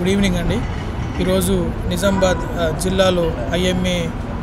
Good evening అండి ఈరోజు నిజామాబాద్ ఆ, జిల్లాలో ఐఎంఏ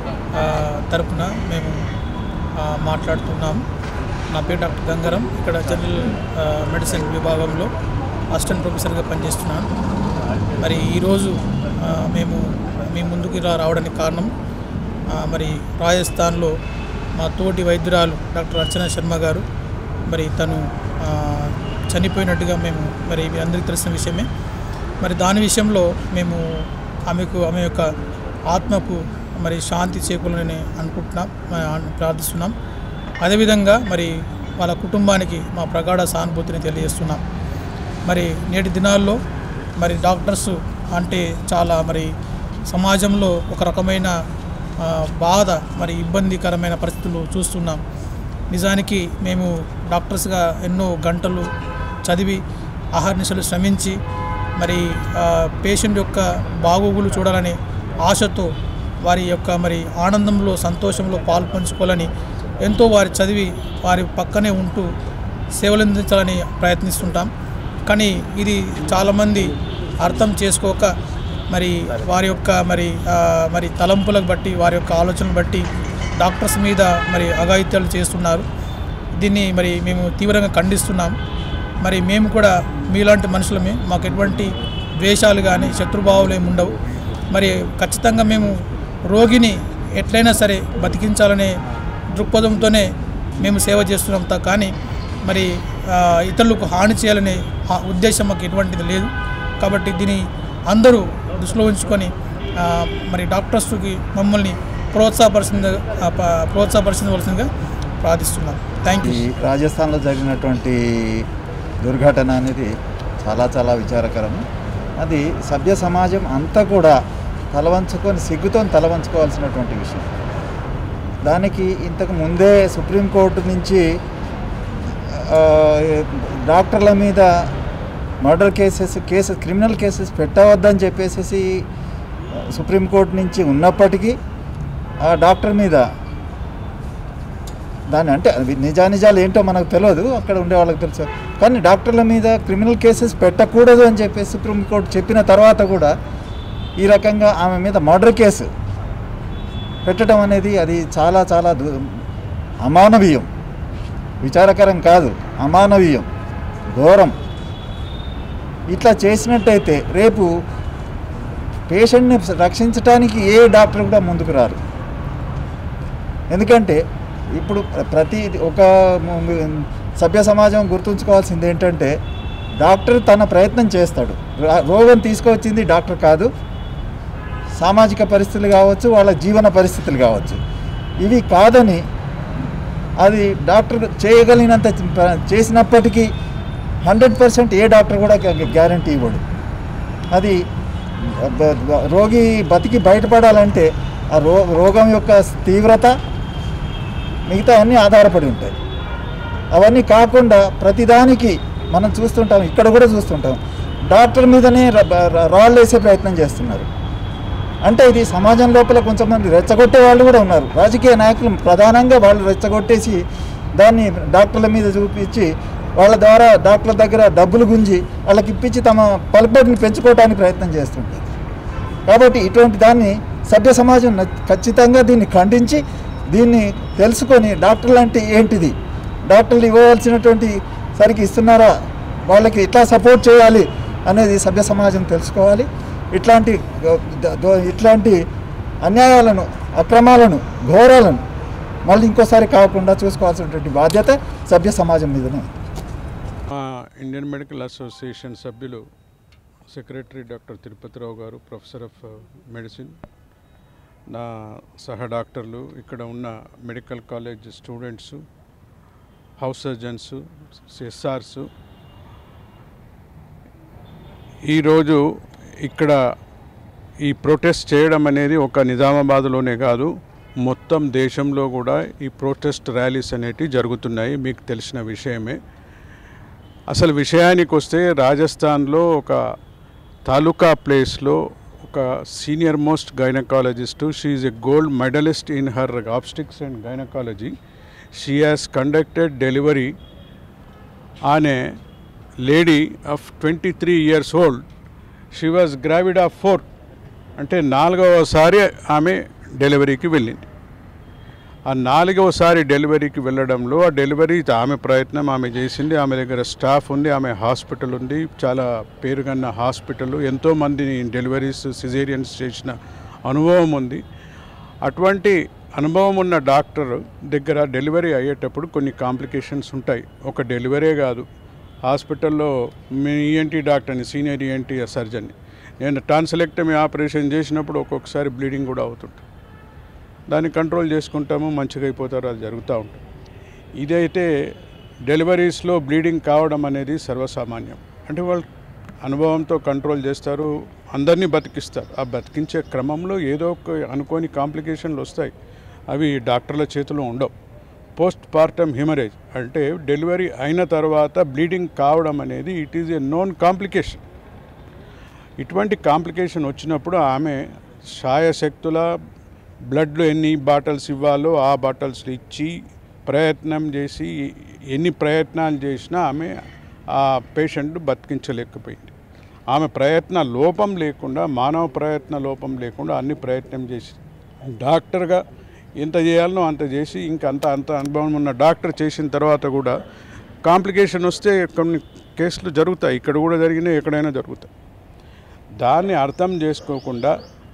తరపున మేము ఆ, మాట్లాడుతున్నాం నా పేరు డాక్టర్ గంగారం ఇక్కడ జనరల్ ఆ, మెడిసిన్ విభాగంలో అసిస్టెంట్ ప్రొఫెసర్గా పనిచేస్తున్నాను మరి ఈరోజు ఆ, మేము మీ ముందుకు ఇలా రావడానికి కారణం ఆ, మరి రాజస్థాన్లో మా తోటి వైద్యురాలు డాక్టర్ అర్చన శర్మ గారు మరి తను ఆ, చనిపోయినట్టుగా మేము మరి మీ అందరికీ తెలిసిన విషయమే మరి దాని విషయంలో మేము ఆమెకు ఆమె యొక్క ఆత్మకు మరి శాంతి చేకూరని అనుకుంటున్నాం ఆ, ప్రార్థిస్తున్నాం అదేవిధంగా మరి వాళ్ళ కుటుంబానికి మా ప్రగాఢ సానుభూతిని తెలియజేస్తున్నాం మరి నేటి దినాల్లో మరి డాక్టర్స్ అంటే చాలా మరి సమాజంలో ఒక రకమైన ఆ, బాధ మరి ఇబ్బందికరమైన పరిస్థితులు చూస్తున్నాం నిజానికి మేము డాక్టర్స్గా ఎన్నో గంటలు చదివి ఆహార్నిశలు శ్రమించి మరి ఆ, పేషెంట్ యొక్క బాగోగులు చూడాలని ఆశతో వారి యొక్క మరి ఆనందంలో సంతోషంలో పాలు పంచుకోవాలని ఎంతో వారి చదివి వారి పక్కనే ఉంటూ సేవలు అందించాలని ప్రయత్నిస్తుంటాం కానీ ఇది చాలామంది అర్థం చేసుకోక మరి వారి యొక్క మరి ఆ, మరి తలంపులకు బట్టి వారి యొక్క ఆలోచనలు బట్టి డాక్టర్స్ మీద మరి అఘాయిత్యాలు చేస్తున్నారు దీన్ని మరి మేము తీవ్రంగా ఖండిస్తున్నాం మరి మేము కూడా మీలాంటి మనుషులమే మాకు ఎటువంటి ద్వేషాలు కానీ శత్రుభావాలు ఏమి ఉండవు మరి ఖచ్చితంగా మేము రోగిని ఎట్లయినా సరే బతికించాలనే దృక్పథంతోనే మేము సేవ చేస్తున్నాం తా కానీ మరి ఆ, ఇతరులకు హాని చేయాలనే ఆ ఉద్దేశం మాకు ఎటువంటిది లేదు కాబట్టి దీన్ని అందరూ దృష్టిలో ఉంచుకొని ఆ, మరి డాక్టర్స్కి మమ్మల్ని ప్రోత్సాహపరిచింది ప్రోత్సాహపరిచవలసిందిగా ప్రార్థిస్తున్నాం థ్యాంక్ యూ ఈ రాజస్థాన్లో జరిగినటువంటి దుర్ఘటన అనేది చాలా చాలా విచారకరం అది సభ్య సమాజం అంతా కూడా తలవంచుకొని సిగ్గుతో తలవంచుకోవాల్సినటువంటి విషయం దానికి ఇంతకు ముందే సుప్రీంకోర్టు నుంచి ఆ, డాక్టర్ల మీద murder cases cases criminal cases పెట్టవద్దని చెప్పేసి సుప్రీంకోర్టు నుంచి ఉన్నప్పటికీ ఆ డాక్టర్ మీద దాన్ని అంటే అవి నిజానిజాలు ఏంటో మనకు తెలియదు అక్కడ ఉండే వాళ్ళకి తెలుసు కానీ డాక్టర్ల మీద క్రిమినల్ కేసెస్ పెట్టకూడదు అని చెప్పేసి సుప్రీంకోర్టు చెప్పిన తర్వాత కూడా ఈ రకంగా ఆమె మీద మర్డర్ కేసు పెట్టడం అనేది అది చాలా చాలా దు అమానవీయం విచారకరం కాదు అమానవీయం ఘోరం ఇట్లా చేసినట్టయితే రేపు పేషెంట్ని రక్షించడానికి ఏ డాక్టర్ కూడా ముందుకు రారు ఎందుకంటే ఇప్పుడు ప్రతి ఒక ము- ము- సభ్య సమాజం గుర్తుంచుకోవాల్సింది ఏంటంటే డాక్టర్ తన ప్రయత్నం చేస్తాడు రా- రోగం తీసుకొచ్చింది డాక్టర్ కాదు సామాజిక పరిస్థితులు కావచ్చు వాళ్ళ జీవన పరిస్థితులు కావచ్చు ఇవి కాదని అది డాక్టర్ చేయగలిగినంత ప- చేసినప్పటికీ హండ్రెడ్ పర్సెంట్ ఏ డాక్టర్ కూడా గ్యారంటీ ఇవ్వడు అది బ- బ- రోగి బతికి బయటపడాలంటే ఆ రో రోగం యొక్క తీవ్రత మిగతా అన్నీ ఆధారపడి ఉంటాయి అవన్నీ కాకుండా ప్రతిదానికి మనం చూస్తుంటాం ఇక్కడ కూడా చూస్తుంటాం డాక్టర్ మీదనే ర- ర- రాళ్ళు వేసే ప్రయత్నం చేస్తున్నారు అంటే ఇది సమాజం లోపల కొంతమంది రెచ్చగొట్టే వాళ్ళు కూడా ఉన్నారు రాజకీయ నాయకులు ప్రధానంగా వాళ్ళు రెచ్చగొట్టేసి దాన్ని డాక్టర్ల మీద చూపించి వాళ్ళ ద్వారా డాక్టర్ల దగ్గర డబ్బులు గుంజి వాళ్ళకి ఇప్పించి తమ పలుకుబడిని పెంచుకోవడానికి ప్రయత్నం చేస్తుంటారు కాబట్టి ఇటువంటి దాన్ని సభ్య సమాజం న- ఖచ్చితంగా దీన్ని ఖండించి దీన్ని తెలుసుకొని డాక్టర్లు అంటే ఏంటిది డాక్టర్లు ఇవ్వవలసినటువంటి సరికి ఇస్తున్నారా వాళ్ళకి ఎట్లా సపోర్ట్ చేయాలి అనేది సభ్య సమాజం తెలుసుకోవాలి ఇట్లాంటి ద- ద- ఇట్లాంటి అన్యాయాలను అక్రమాలను ఘోరాలను మళ్ళీ ఇంకోసారి కాకుండా చూసుకోవాల్సినటువంటి బాధ్యత సభ్య సమాజం మీదనే ఉంది. మా ఇండియన్ మెడికల్ అసోసియేషన్ సభ్యులు సెక్రటరీ డాక్టర్ తిరుపతిరావు గారు ప్రొఫెసర్ ఆఫ్ మెడిసిన్ నా సహ డాక్టర్లు ఇక్కడ ఉన్న medical college students house surgeons SRs ఈరోజు ఇక్కడ ఈ ప్రొటెస్ట్ చేయడం అనేది ఒక నిజామాబాద్లోనే కాదు మొత్తం దేశంలో కూడా ఈ ప్రొటెస్ట్ ర్యాలీస్ అనేటివి జరుగుతున్నాయి మీకు తెలిసిన విషయమే అసలు విషయానికి వస్తే రాజస్థాన్లో ఒక తాలూకా ప్లేస్లో ఒక senior most gynaecologist she is a gold medalist in her obstetrics and gynaecology she has conducted delivery on a lady of twenty three years old she was gravid of four అంటే నాలుగవసారి ఆమె డెలివరీకి వెళ్ళింది ఆ నాలుగవసారి డెలివరీకి వెళ్ళడంలో ఆ డెలివరీ ఆమె ప్రయత్నం ఆమె చేసింది ఆమె దగ్గర స్టాఫ్ ఉంది ఆమె హాస్పిటల్ ఉంది చాలా పేరుగన్న హాస్పిటల్ ఎంతోమందిని డెలివరీస్ సిజేరియన్స్ చేసిన అనుభవం ఉంది అటువంటి అనుభవం ఉన్న డాక్టర్ దగ్గర డెలివరీ అయ్యేటప్పుడు కొన్ని కాంప్లికేషన్స్ ఉంటాయి ఒక డెలివరీ కాదు హాస్పిటల్లో మీ ఈఎన్టీ డాక్టర్ని సీనియర్ ఈఎన్టీ సర్జన్ని నేను టాన్సిలెక్టమీ ఆపరేషన్ చేసినప్పుడు ఒక్కొక్కసారి బ్లీడింగ్ కూడా అవుతుంటుంది దాన్ని కంట్రోల్ చేసుకుంటాము మంచిగా అయిపోతారు అది జరుగుతూ ఉంటుంది ఇదైతే డెలివరీస్లో బ్లీడింగ్ కావడం అనేది సర్వసామాన్యం అంటే వాళ్ళు అనుభవంతో కంట్రోల్ చేస్తారు అందరినీ బతికిస్తారు ఆ బతికించే క్రమంలో ఏదో ఒక అనుకోని కాంప్లికేషన్లు వస్తాయి అవి డాక్టర్ల చేతిలో ఉండవు పోస్ట్ పార్టమ్ హిమరేజ్ అంటే డెలివరీ అయిన తర్వాత బ్లీడింగ్ కావడం అనేది it is a known complication ఇటువంటి కాంప్లికేషన్ వచ్చినప్పుడు ఆమె శాయశక్తుల బ్లడ్లో ఎన్ని బాటిల్స్ ఇవ్వాలో ఆ బాటిల్స్ ఇచ్చి ప్రయత్నం చేసి ఎన్ని ప్రయత్నాలు చేసినా ఆమె ఆ పేషెంట్ బతికించలేకపోయింది ఆమె ప్రయత్న లోపం లేకుండా మానవ ప్రయత్న లోపం లేకుండా అన్ని ప్రయత్నం చేసి డాక్టర్గా ఎంత చేయాలనో అంత చేసి ఇంకా అంత అంత అనుభవం ఉన్న డాక్టర్ చేసిన తర్వాత కూడా కాంప్లికేషన్ వస్తే కొన్ని కేసులు జరుగుతాయి ఇక్కడ కూడా జరిగినాయి ఎక్కడైనా జరుగుతాయి దాన్ని అర్థం చేసుకోకుండా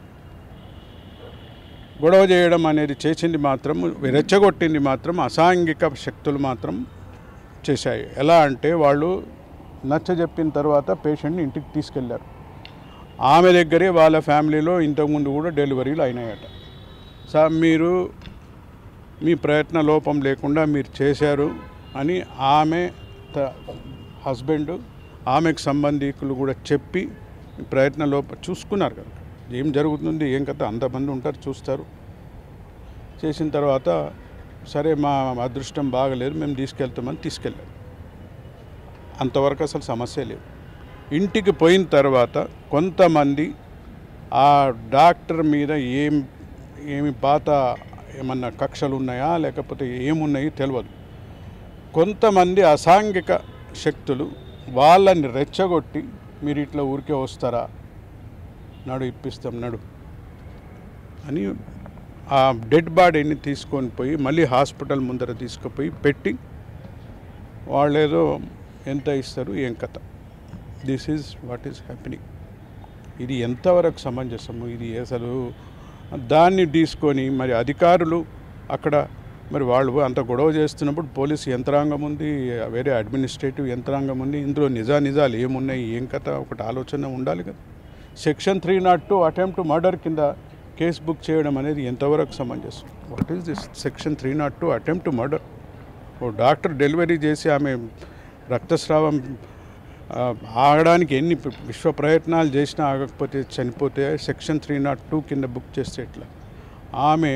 గొడవ చేయడం అనేది చేసింది మాత్రం రెచ్చగొట్టింది మాత్రం అసాంఘిక శక్తులు మాత్రం చేశాయి ఎలా అంటే వాళ్ళు నచ్చ చెప్పిన తర్వాత పేషెంట్ని ఇంటికి తీసుకెళ్లారు ఆమె దగ్గరే వాళ్ళ ఫ్యామిలీలో ఇంతకుముందు కూడా డెలివరీలు అయినాయట సార్ మీరు మీ ప్రయత్న లోపం లేకుండా మీరు చేశారు అని ఆమె త- హస్బెండ్ ఆమెకు సంబంధికులు కూడా చెప్పి మీ ప్రయత్న లోపం చూసుకున్నారు కదా ఏం జరుగుతుంది ఏం కథ అంతమంది ఉంటారు చూస్తారు చేసిన తర్వాత సరే మా అదృష్టం బాగలేదు మేము తీసుకెళ్తామని తీసుకెళ్ళాం అంతవరకు అసలు సమస్య లేదు ఇంటికి పోయిన తర్వాత కొంతమంది ఆ డాక్టర్ మీద ఏం ఏమి పాత ఏమన్నా కక్షలు ఉన్నాయా లేకపోతే ఏమున్నాయి తెలియదు కొంతమంది అసాంఘిక శక్తులు వాళ్ళని రెచ్చగొట్టి మీరు ఇట్లా ఊరికే వస్తారా నడు ఇప్పిస్తాం నడు అని ఆ డెడ్ బాడీని తీసుకొని పోయి మళ్ళీ హాస్పిటల్ ముందర తీసుకుపోయి పెట్టి వాళ్ళేదో ఎంత ఇస్తారు ఏం కథ this is what is happening ఇది ఎంతవరకు సమంజసము ఇది అసలు దాన్ని తీసుకొని మరి అధికారులు అక్కడ మరి వాళ్ళు అంత గొడవ చేస్తున్నప్పుడు పోలీస్ యంత్రాంగం ఉంది వేరే అడ్మినిస్ట్రేటివ్ యంత్రాంగం ఉంది ఇందులో నిజా నిజాలు ఏమున్నాయి ఏం కథ ఒకటి ఆలోచన ఉండాలి కదా section three not two attempt murder కింద కేసు బుక్ చేయడం అనేది ఎంతవరకు సమంజసం what is this section three not two attempt murder ఓ డాక్టర్ డెలివరీ చేసి ఆమె రక్తస్రావం ఆ, ఆగడానికి ఎన్ని ప్ర- విశ్వ ప్రయత్నాలు చేసినా ఆగకపోతే చనిపోతే సెక్షన్ త్రీ నాట్ టూ కింద బుక్ చేస్తే ఎట్లా ఆమె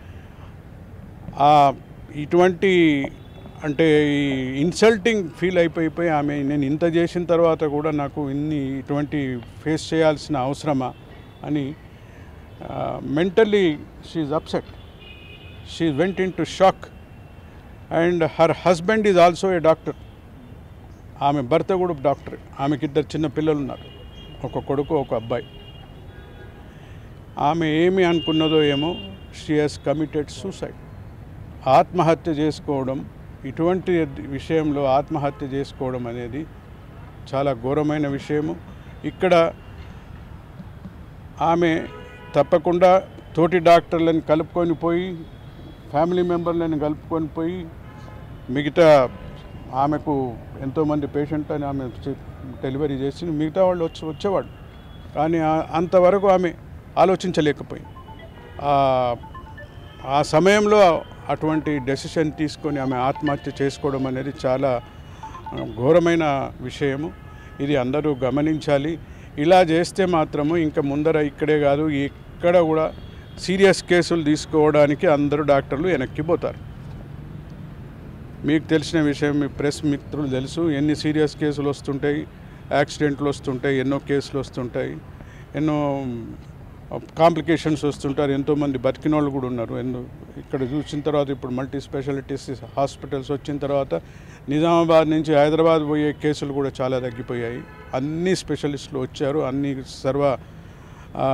ఆ ఇటువంటి అంటే ఈ ఇన్సల్టింగ్ ఫీల్ అయిపోయిపోయి ఆమె నేను ఇంత చేసిన తర్వాత కూడా నాకు ఇన్ని ఇటువంటి ఫేస్ చేయాల్సిన అవసరమా అని mentally she upset she went in to shock and her husband is also a doctor ఆమె భర్త కూడా డాక్టర్ ఆమెకి ఇద్దరు చిన్న పిల్లలు ఉన్నారు ఒక కొడుకు ఒక అబ్బాయి ఆమె ఏమి అనుకున్నదో ఏమో షీ హాస్ కమిటెడ్ సూసైడ్ ఆత్మహత్య చేసుకోవడం ఇటువంటి విషయంలో ఆత్మహత్య చేసుకోవడం అనేది చాలా ఘోరమైన విషయము ఇక్కడ ఆమె తప్పకుండా తోటి డాక్టర్లను కలుపుకొని పోయి ఫ్యామిలీ మెంబర్లను కలుపుకొని పోయి మిగతా ఆమెకు ఎంతోమంది పేషెంట్ అని ఆమె చె- డెలివరీ చేసి మిగతా వాళ్ళు వచ్చి వచ్చేవాడు కానీ ఆ- అంతవరకు ఆమె ఆలోచించలేకపోయింది ఆ- ఆ సమయంలో అటువంటి డెసిషన్ తీసుకొని ఆమె ఆత్మహత్య చేసుకోవడం అనేది చాలా ఆ, ఘోరమైన విషయము ఇది అందరూ గమనించాలి ఇలా చేస్తే మాత్రము ఇంకా ముందర ఇక్కడే కాదు ఎక్కడ కూడా సీరియస్ కేసులు తీసుకోవడానికి అందరూ డాక్టర్లు వెనక్కి పోతారు మీకు తెలిసిన విషయం మీ ప్రెస్ మిత్రులు తెలుసు ఎన్ని సీరియస్ కేసులు వస్తుంటాయి యాక్సిడెంట్లు వస్తుంటాయి ఎన్నో కేసులు వస్తుంటాయి ఎన్నో కాంప్లికేషన్స్ వస్తుంటారు ఎంతోమంది బతికిన వాళ్ళు కూడా ఉన్నారు ఎందు ఇక్కడ చూసిన తర్వాత ఇప్పుడు మల్టీ స్పెషాలిటీస్ హాస్పిటల్స్ వచ్చిన తర్వాత నిజామాబాద్ నుంచి హైదరాబాద్ పోయే కేసులు కూడా చాలా తగ్గిపోయాయి అన్ని స్పెషలిస్టులు వచ్చారు అన్ని సర్వ ఆ,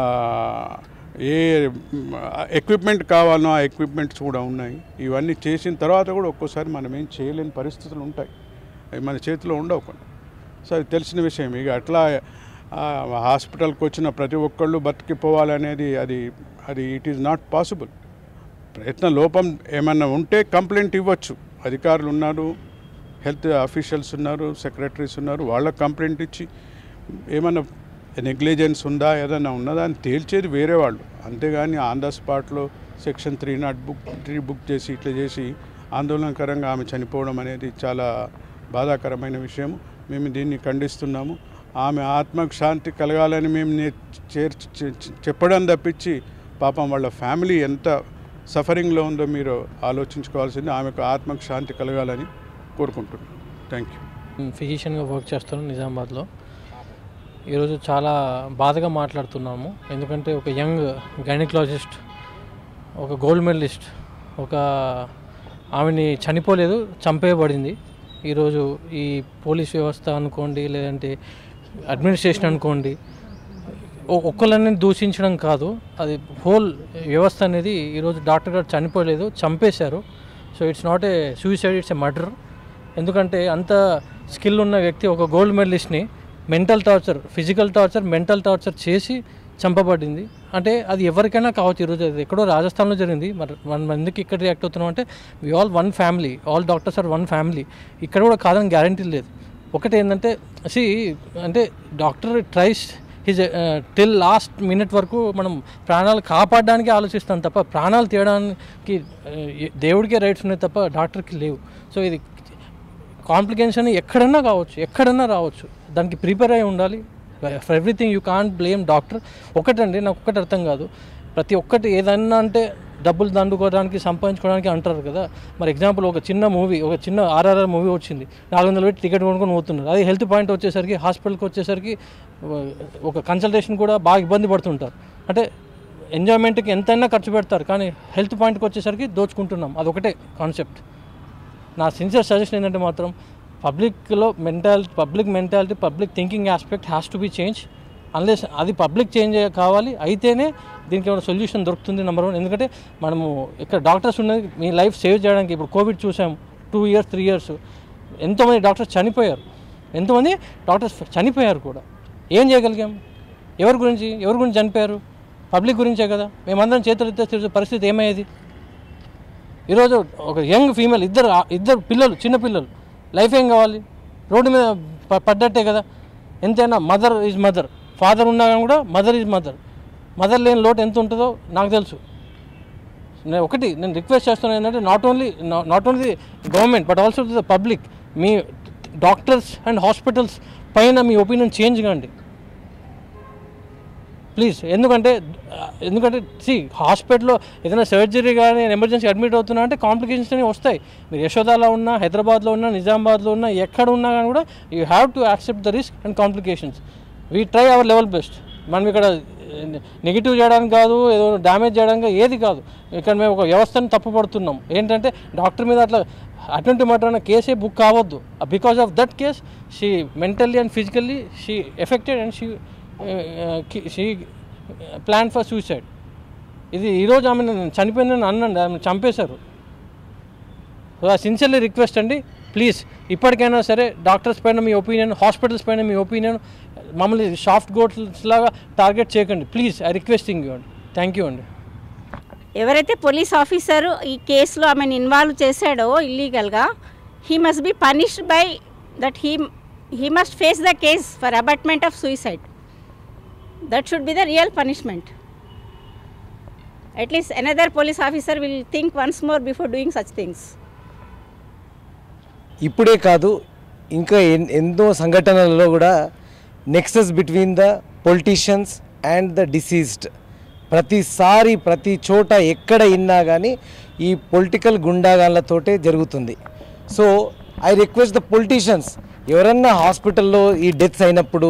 ఏ ఎక్విప్మెంట్ కావాలనో ఆ ఎక్విప్మెంట్స్ కూడా ఉన్నాయి ఇవన్నీ చేసిన తర్వాత కూడా ఒక్కోసారి మనం ఏం చేయలేని పరిస్థితులు ఉంటాయి అవి మన చేతిలో ఉండవు కొన్ని సో అది తెలిసిన విషయం ఇక అట్లా ఆ, హాస్పిటల్కి వచ్చిన ప్రతి ఒక్కళ్ళు బతికిపోవాలనేది అది అది ఇట్ ఈజ్ నాట్ పాసిబుల్ ప్రయత్న లోపం ఏమన్నా ఉంటే కంప్లైంట్ ఇవ్వచ్చు అధికారులు ఉన్నారు హెల్త్ అఫీషియల్స్ ఉన్నారు సెక్రటరీస్ ఉన్నారు వాళ్ళకి కంప్లైంట్ ఇచ్చి ఏమన్నా నెగ్లిజెన్స్ ఉందా ఏదైనా ఉన్నదా అని తేల్చేది వేరే వాళ్ళు అంతేగాని ఆన్ ద స్పాట్లో section three not book three book చేసి ఇట్లా చేసి ఆందోళనకరంగా ఆమె చనిపోవడం అనేది చాలా బాధాకరమైన విషయం మేము దీన్ని ఖండిస్తున్నాము ఆమె ఆత్మకు శాంతి కలగాలని మేము నే- చేర్ చె- చె- చెప్పడం తప్పించి పాపం వాళ్ళ ఫ్యామిలీ ఎంత సఫరింగ్లో ఉందో మీరు ఆలోచించుకోవాల్సింది ఆమెకు ఆత్మకు శాంతి కలగాలని కోరుకుంటున్నాను థ్యాంక్ యూ ఫిజిషియన్గా వర్క్ చేస్తున్నాను నిజామాబాద్లో ఈరోజు చాలా బాధగా మాట్లాడుతున్నాము ఎందుకంటే ఒక యంగ్ గైనకాలజిస్ట్ ఒక గోల్డ్ మెడలిస్ట్ ఒక ఆమెని చనిపోలేదు చంపేయబడింది ఈరోజు ఈ పోలీస్ వ్యవస్థ అనుకోండి లేదంటే అడ్మినిస్ట్రేషన్ అనుకోండి ఒ- ఒక్కళ్ళని దూషించడం కాదు అది హోల్ వ్యవస్థ అనేది ఈరోజు డాక్టర్ గారు చనిపోలేదు చంపేశారు so it's not a suicide it's a murder ఎందుకంటే అంత స్కిల్ ఉన్న వ్యక్తి ఒక గోల్డ్ మెడలిస్ట్ని mental torture physical torture mental torture చేసి చంపబడింది అంటే అది ఎవరికైనా కావచ్చు ఈరోజు అది ఎక్కడో రాజస్థాన్లో జరిగింది మరి మనం ఎందుకు ఇక్కడ రియాక్ట్ అవుతున్నాం అంటే we all one family all doctors are one family ఇక్కడ కూడా కాదని గ్యారంటీ లేదు ఒకటి ఏంటంటే సి అంటే doctor tries his till last minute వరకు మనం ప్రాణాలు కాపాడడానికి ఆలోచిస్తాం తప్ప ప్రాణాలు తీయడానికి uh, దేవుడికే రైట్స్ ఉన్నాయి తప్ప డాక్టర్కి లేవు సో ఇది కాంప్లికేషన్ ఎక్కడన్నా కావచ్చు ఎక్కడన్నా రావచ్చు దానికి ప్రిపేర్ అయి ఉండాలి for everything you can't blame doctor ఒకటండి నాకు ఒక్కటి అర్థం కాదు ప్రతి ఒక్కటి ఏదన్నా అంటే డబ్బులు దండుకోవడానికి సంపాదించుకోవడానికి అంటారు కదా మరి ఎగ్జాంపుల్ ఒక చిన్న మూవీ ఒక చిన్న ఆర్ఆర్ఆర్ మూవీ వచ్చింది నాలుగు వందలు పెట్టి టికెట్ కొనుక్కొని పోతున్నారు అది హెల్త్ పాయింట్ వచ్చేసరికి హాస్పిటల్కి వచ్చేసరికి ఒక కన్సల్టేషన్ కూడా బాగా ఇబ్బంది పడుతుంటారు అంటే ఎంజాయ్మెంట్కి ఎంతైనా ఖర్చు పెడతారు కానీ హెల్త్ పాయింట్కి వచ్చేసరికి దోచుకుంటున్నాం అదొకటే కాన్సెప్ట్ నా సిన్సియర్ సజెషన్ ఏంటంటే మాత్రం పబ్లిక్లో mentality public mentality public thinking aspect has to be change unless అది పబ్లిక్ చేంజ్ కావాలి అయితేనే దీనికి ఏమైనా సొల్యూషన్ దొరుకుతుంది నెంబర్ వన్ ఎందుకంటే మనము ఇక్కడ డాక్టర్స్ ఉన్నది మీ లైఫ్ సేవ్ చేయడానికి ఇప్పుడు కోవిడ్ చూసాం టూ ఇయర్స్ త్రీ ఇయర్స్ ఎంతోమంది డాక్టర్స్ చనిపోయారు ఎంతోమంది డాక్టర్స్ చనిపోయారు కూడా ఏం చేయగలిగాం ఎవరి గురించి ఎవరి గురించి చనిపోయారు పబ్లిక్ గురించే కదా మేమందరం చేతులు ఎత్తే పరిస్థితి ఏమయ్యేది ఈరోజు ఒక యంగ్ ఫీమేల్ ఇద్దరు ఇద్దరు పిల్లలు చిన్న పిల్లలు లైఫ్ ఏం కావాలి రోడ్డు మీద ప- పడ్డట్టే కదా ఎంతైనా మదర్ ఈజ్ మదర్ ఫాదర్ ఉన్నా కానీ కూడా మదర్ ఈజ్ మదర్ మదర్ లేని లోటు ఎంత ఉంటుందో నాకు తెలుసు నేను ఒకటి నేను రిక్వెస్ట్ చేస్తున్నాను ఏంటంటే not only not only government but also the public మీ డాక్టర్స్ అండ్ హాస్పిటల్స్ పైన మీ ఒపీనియన్ చేంజ్ కాండి ప్లీజ్ ఎందుకంటే ఎందుకంటే సి హాస్పిటల్లో ఏదైనా సర్జరీ కానీ ఎమర్జెన్సీ అడ్మిట్ అవుతున్నా అంటే కాంప్లికేషన్స్ అనేవి వస్తాయి మీరు యశోదాలో ఉన్నా హైదరాబాద్లో ఉన్నా నిజామాబాద్లో ఉన్నా ఎక్కడ ఉన్నా కానీ కూడా you have to accept the risk and complications we try our level best మనం ఇక్కడ నెగిటివ్ చేయడానికి కాదు ఏదో డ్యామేజ్ చేయడానికి కాదు, ఏది కాదు ఇక్కడ మేము ఒక వ్యవస్థను తప్పుపడుతున్నాం ఏంటంటే డాక్టర్ మీద అట్లా అటువంటి మాట్లాడిన కేసే బుక్ కావద్దు because of that case she mentally and physically she affected and she she plan for suicide ఇది ఈరోజు ఆమె చనిపోయిందని అన్నండి ఆమె చంపేశారు సో ఆ సిన్సియర్లీ రిక్వెస్ట్ అండి ప్లీజ్ ఇప్పటికైనా సరే డాక్టర్స్ పైన మీ ఒపీనియన్ హాస్పిటల్స్ పైన మీ ఒపీనియన్ మమ్మల్ని సాఫ్ట్ గోట్స్ లాగా టార్గెట్ చేయకండి ప్లీజ్ ఐ రిక్వెస్టింగ్ యూ అండి థ్యాంక్ యూ అండి ఎవరైతే పోలీస్ ఆఫీసర్ ఈ కేసులో ఆమెను ఇన్వాల్వ్ చేశాడో ఇల్లీగల్గా he must be punished by that he he must face the case for abetment of suicide that should be the real punishment at least another police officer will think once more before doing such things ఇప్పుడే కాదు ఇంకా ఎన్ ఎన్నో సంఘటనలలో కూడా nexus between the politicians and the deceased ప్రతిసారి ప్రతి చోట ఎక్కడ విన్నా కానీ ఈ పొలిటికల్ గుండాగాళ్ళతోటే జరుగుతుంది so I request the politicians ఎవరన్నా హాస్పిటల్లో ఈ డెత్స్ అయినప్పుడు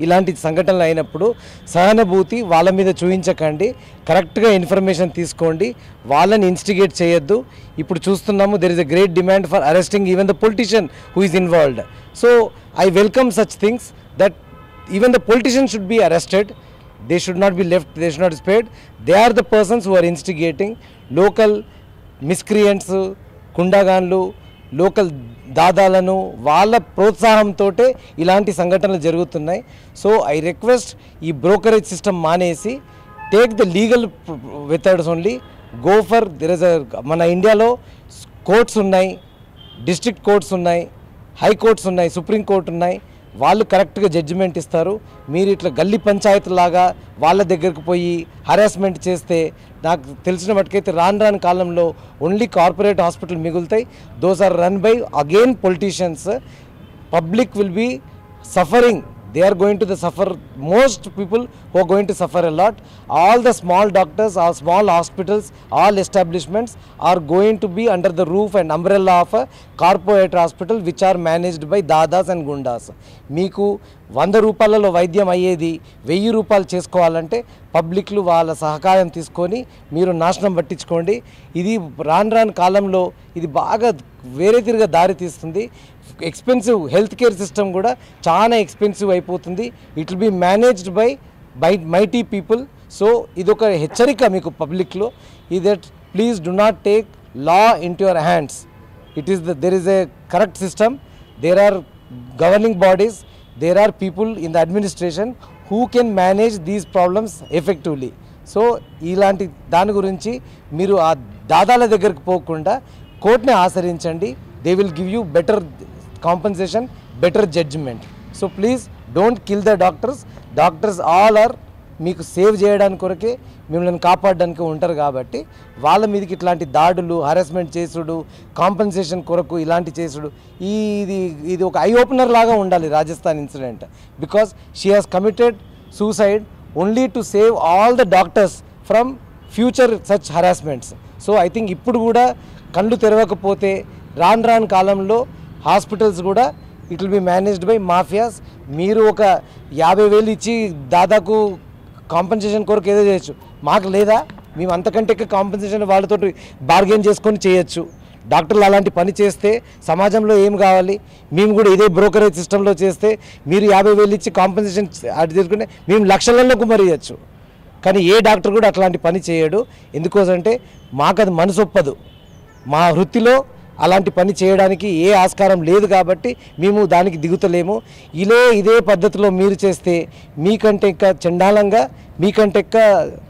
ఇలాంటి సంఘటనలు అయినప్పుడు సహానుభూతి వాళ్ళ మీద చూపించకండి కరెక్ట్గా ఇన్ఫర్మేషన్ తీసుకోండి వాళ్ళని ఇన్స్టిగేట్ చేయొద్దు ఇప్పుడు చూస్తున్నాము there is a great demand for arresting even the politician who is involved so I welcome such things that even the politician should be arrested they should not be left they should not be spared they are the persons who are instigating local miscreants కుండాగాన్లు local దాదాలను వాళ్ళ ప్రోత్సాహంతో ఇలాంటి సంఘటనలు జరుగుతున్నాయి so I request ఈ brokerage system మానేసి take the legal methods only go for there is మన ఇండియాలో కోర్ట్స్ ఉన్నాయి డిస్ట్రిక్ట్ కోర్ట్స్ ఉన్నాయి హై కోర్ట్స్ ఉన్నాయి సుప్రీం కోర్ట్ ఉన్నాయి వాళ్ళు కరెక్ట్గా జడ్జిమెంట్ ఇస్తారు మీరు ఇట్లా గల్లీ పంచాయతీ లాగా వాళ్ళ దగ్గరకు పోయి హరాస్మెంట్ చేస్తే నాకు తెలిసిన మటుకైతే రాను రాని కాలంలో ఓన్లీ కార్పొరేట్ హాస్పిటల్ మిగులుతాయి those are run by again politicians public will be suffering they are going to the suffer most people who are going to suffer a lot all the small doctors all small hospitals all establishments are going to be under the roof and umbrella of a corporate hospital which are managed by dadas and gundas మీకు వంద రూపాయలలో వైద్యం అయ్యేది వెయ్యి రూపాయలు చేసుకోవాలంటే పబ్లిక్లు వాళ్ళ సహకారం తీసుకొని మీరు నాశనం పట్టించుకోండి ఇది రాను రాను కాలంలో ఇది బాగా వేరే తిరిగా దారి తీస్తుంది ఎక్స్పెన్సివ్ హెల్త్ కేర్ సిస్టమ్ కూడా చాలా ఎక్స్పెన్సివ్ అయిపోతుంది it will be managed by by mighty people so ఇది ఒక హెచ్చరిక మీకు పబ్లిక్లో ఈ that please do not take law into your hands it is the there is a correct system there are governing bodies there are people in the administration who can manage these problems effectively so ఇలాంటి దాని గురించి మీరు ఆ దాదాల దగ్గరికి పోకుండా కోర్టుని ఆశ్రయించండి they will give you better compensation better judgment so please don't kill the doctors doctors all are మీకు సేవ్ చేయడానికి కొరకే మిమ్మల్ని కాపాడడానికి ఉంటారు కాబట్టి వాళ్ళ మీదకి ఇట్లాంటి దాడులు హరాస్మెంట్ చేసుడు కాంపన్సేషన్ కొరకు ఇలాంటి చేసుడు ఈ ఇది ఇది ఒక ఐ ఓపెనర్ లాగా ఉండాలి Rajasthan incident because she has committed suicide only to save all the doctors from future such harassments so I think ఇప్పుడు కూడా కళ్ళు తెరవకపోతే రాను రాను కాలంలో హాస్పిటల్స్ కూడా it will be managed by mafias మీరు ఒక యాభై వేలు ఇచ్చి దాదాపు కాంపెన్సేషన్ కొరకు ఏదో చేయొచ్చు మాకు లేదా మేము అంతకంటే ఎక్కువ కాంపెన్సేషన్ వాళ్ళతో బార్గెన్ చేసుకొని చేయొచ్చు డాక్టర్లు అలాంటి పని చేస్తే సమాజంలో ఏం కావాలి మేము కూడా ఇదే బ్రోకరేజ్ సిస్టంలో చేస్తే మీరు యాభై వేలు ఇచ్చి కాంపెన్సేషన్ అది తీసుకుంటే మేము లక్షలలో కుమరియచ్చు కానీ ఏ డాక్టర్ కూడా అట్లాంటి పని చేయడు ఎందుకోసంటే మాకు అది మనసొప్పదు మా వృత్తిలో అలాంటి పని చేయడానికి ఏ ఆస్కారం లేదు కాబట్టి మేము దానికి దిగుతలేము ఇదే ఇదే పద్ధతిలో మీరు చేస్తే మీకంటే ఇంకా చండాలంగా మీకంటే ఇంకా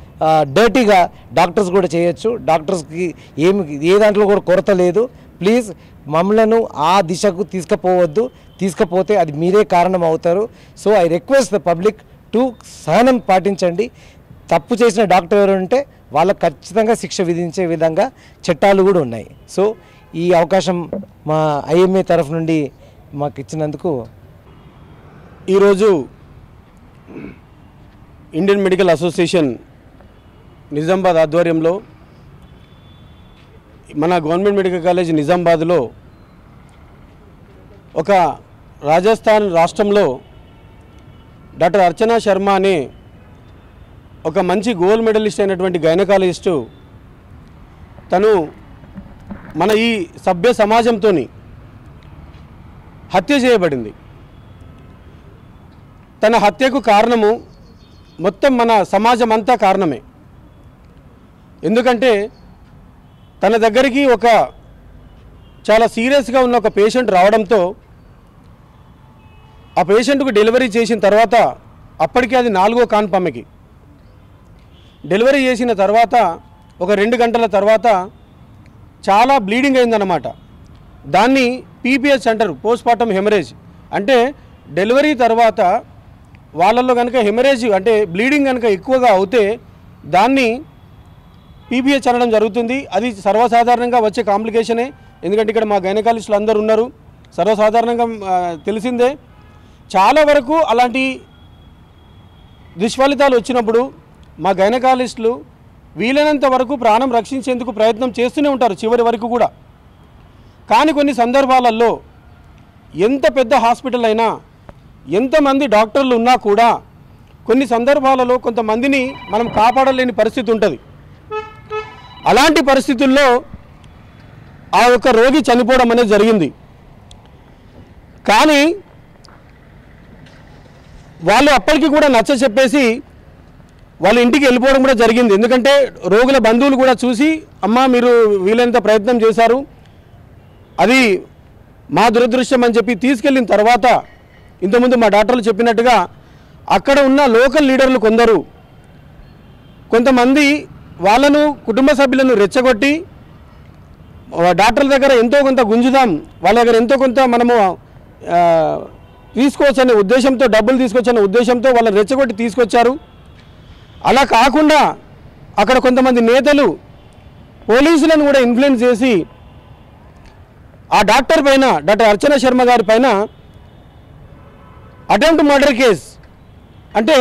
డర్టీగా డాక్టర్స్ కూడా చేయొచ్చు డాక్టర్స్కి ఏమి ఏ దాంట్లో కూడా కొరత లేదు ప్లీజ్ మమ్మలను ఆ దిశకు తీసుకుపోవద్దు తీసుకపోతే అది మీరే కారణం అవుతారు so I request the public to సహనం పాటించండి తప్పు చేసిన డాక్టర్ ఎవరు ఉంటే వాళ్ళకు ఖచ్చితంగా శిక్ష విధించే విధంగా చట్టాలు కూడా ఉన్నాయి సో ఈ అవకాశం మా ఐఎంఏ తరఫు నుండి మాకు ఇచ్చినందుకు ఈరోజు ఇండియన్ మెడికల్ అసోసియేషన్ నిజామాబాద్ ఆధ్వర్యంలో మన గవర్నమెంట్ మెడికల్ కాలేజ్ నిజామాబాద్లో ఒక రాజస్థాన్ రాష్ట్రంలో డాక్టర్ అర్చనా శర్మ అనే ఒక మంచి గోల్డ్ మెడలిస్ట్ అయినటువంటి గైనకాలజిస్టు తను మన ఈ సభ్య సమాజంతో హత్య చేయబడింది తన హత్యకు కారణము మొత్తం మన సమాజం అంతా కారణమే ఎందుకంటే తన దగ్గరికి ఒక చాలా సీరియస్గా ఉన్న ఒక పేషెంట్ రావడంతో ఆ పేషెంట్కు డెలివరీ చేసిన తర్వాత అప్పటికే అది నాలుగో కాన్పమ్మకి డెలివరీ చేసిన తర్వాత ఒక రెండు గంటల తర్వాత చాలా బ్లీడింగ్ అయిందన్నమాట దాన్ని పీపీహెచ్ అంటారు పోస్ట్ మార్టం హెమరేజ్ అంటే డెలివరీ తర్వాత వాళ్ళల్లో కనుక హెమరేజ్ అంటే బ్లీడింగ్ కనుక ఎక్కువగా అవుతే దాన్ని పీపీహెచ్ అనడం జరుగుతుంది అది సర్వసాధారణంగా వచ్చే కాంప్లికేషనే ఎందుకంటే ఇక్కడ మా గైనకాలజిస్టులు అందరూ ఉన్నారు సర్వసాధారణంగా ఆ, తెలిసిందే చాలా వరకు అలాంటి దుష్ఫలితాలు వచ్చినప్పుడు మా గైనకాలజిస్టులు వీలైనంత వరకు ప్రాణం రక్షించేందుకు ప్రయత్నం చేస్తూనే ఉంటారు చివరి వరకు కూడా కానీ కొన్ని సందర్భాలలో ఎంత పెద్ద హాస్పిటల్ అయినా ఎంతమంది డాక్టర్లు ఉన్నా కూడా కొన్ని సందర్భాలలో కొంతమందిని మనం కాపాడలేని పరిస్థితి ఉంటుంది అలాంటి పరిస్థితుల్లో ఆ యొక్క రోగి చనిపోవడం అనేది జరిగింది కానీ వాళ్ళు అప్పటికి కూడా నచ్చ చెప్పేసి వాళ్ళ ఇంటికి వెళ్ళిపోవడం కూడా జరిగింది ఎందుకంటే రోగుల బంధువులు కూడా చూసి అమ్మ మీరు వీలైనంత ప్రయత్నం చేశారు అది మా దురదృష్టం అని చెప్పి తీసుకెళ్ళిన తర్వాత ఇంతకుముందు మా డాక్టర్లు చెప్పినట్టుగా అక్కడ ఉన్న లోకల్ లీడర్లు కొందరు కొంతమంది వాళ్ళను కుటుంబ సభ్యులను రెచ్చగొట్టి ఆ డాక్టర్ల దగ్గర ఎంతో కొంత గుంజుదాం వాళ్ళ దగ్గర ఎంతో కొంత మనము ఆ, తీసుకోవచ్చు అనే ఉద్దేశంతో డబ్బులు తీసుకోవచ్చు అనే ఉద్దేశంతో వాళ్ళని రెచ్చగొట్టి తీసుకొచ్చారు అలా కాకుండా అక్కడ కొంతమంది నేతలు పోలీసులను కూడా ఇన్ఫ్లుయెన్స్ చేసి ఆ డాక్టర్ పైన డాక్టర్ అర్చన శర్మ గారి పైన అటెంప్ట్ మర్డర్ కేస్ అంటే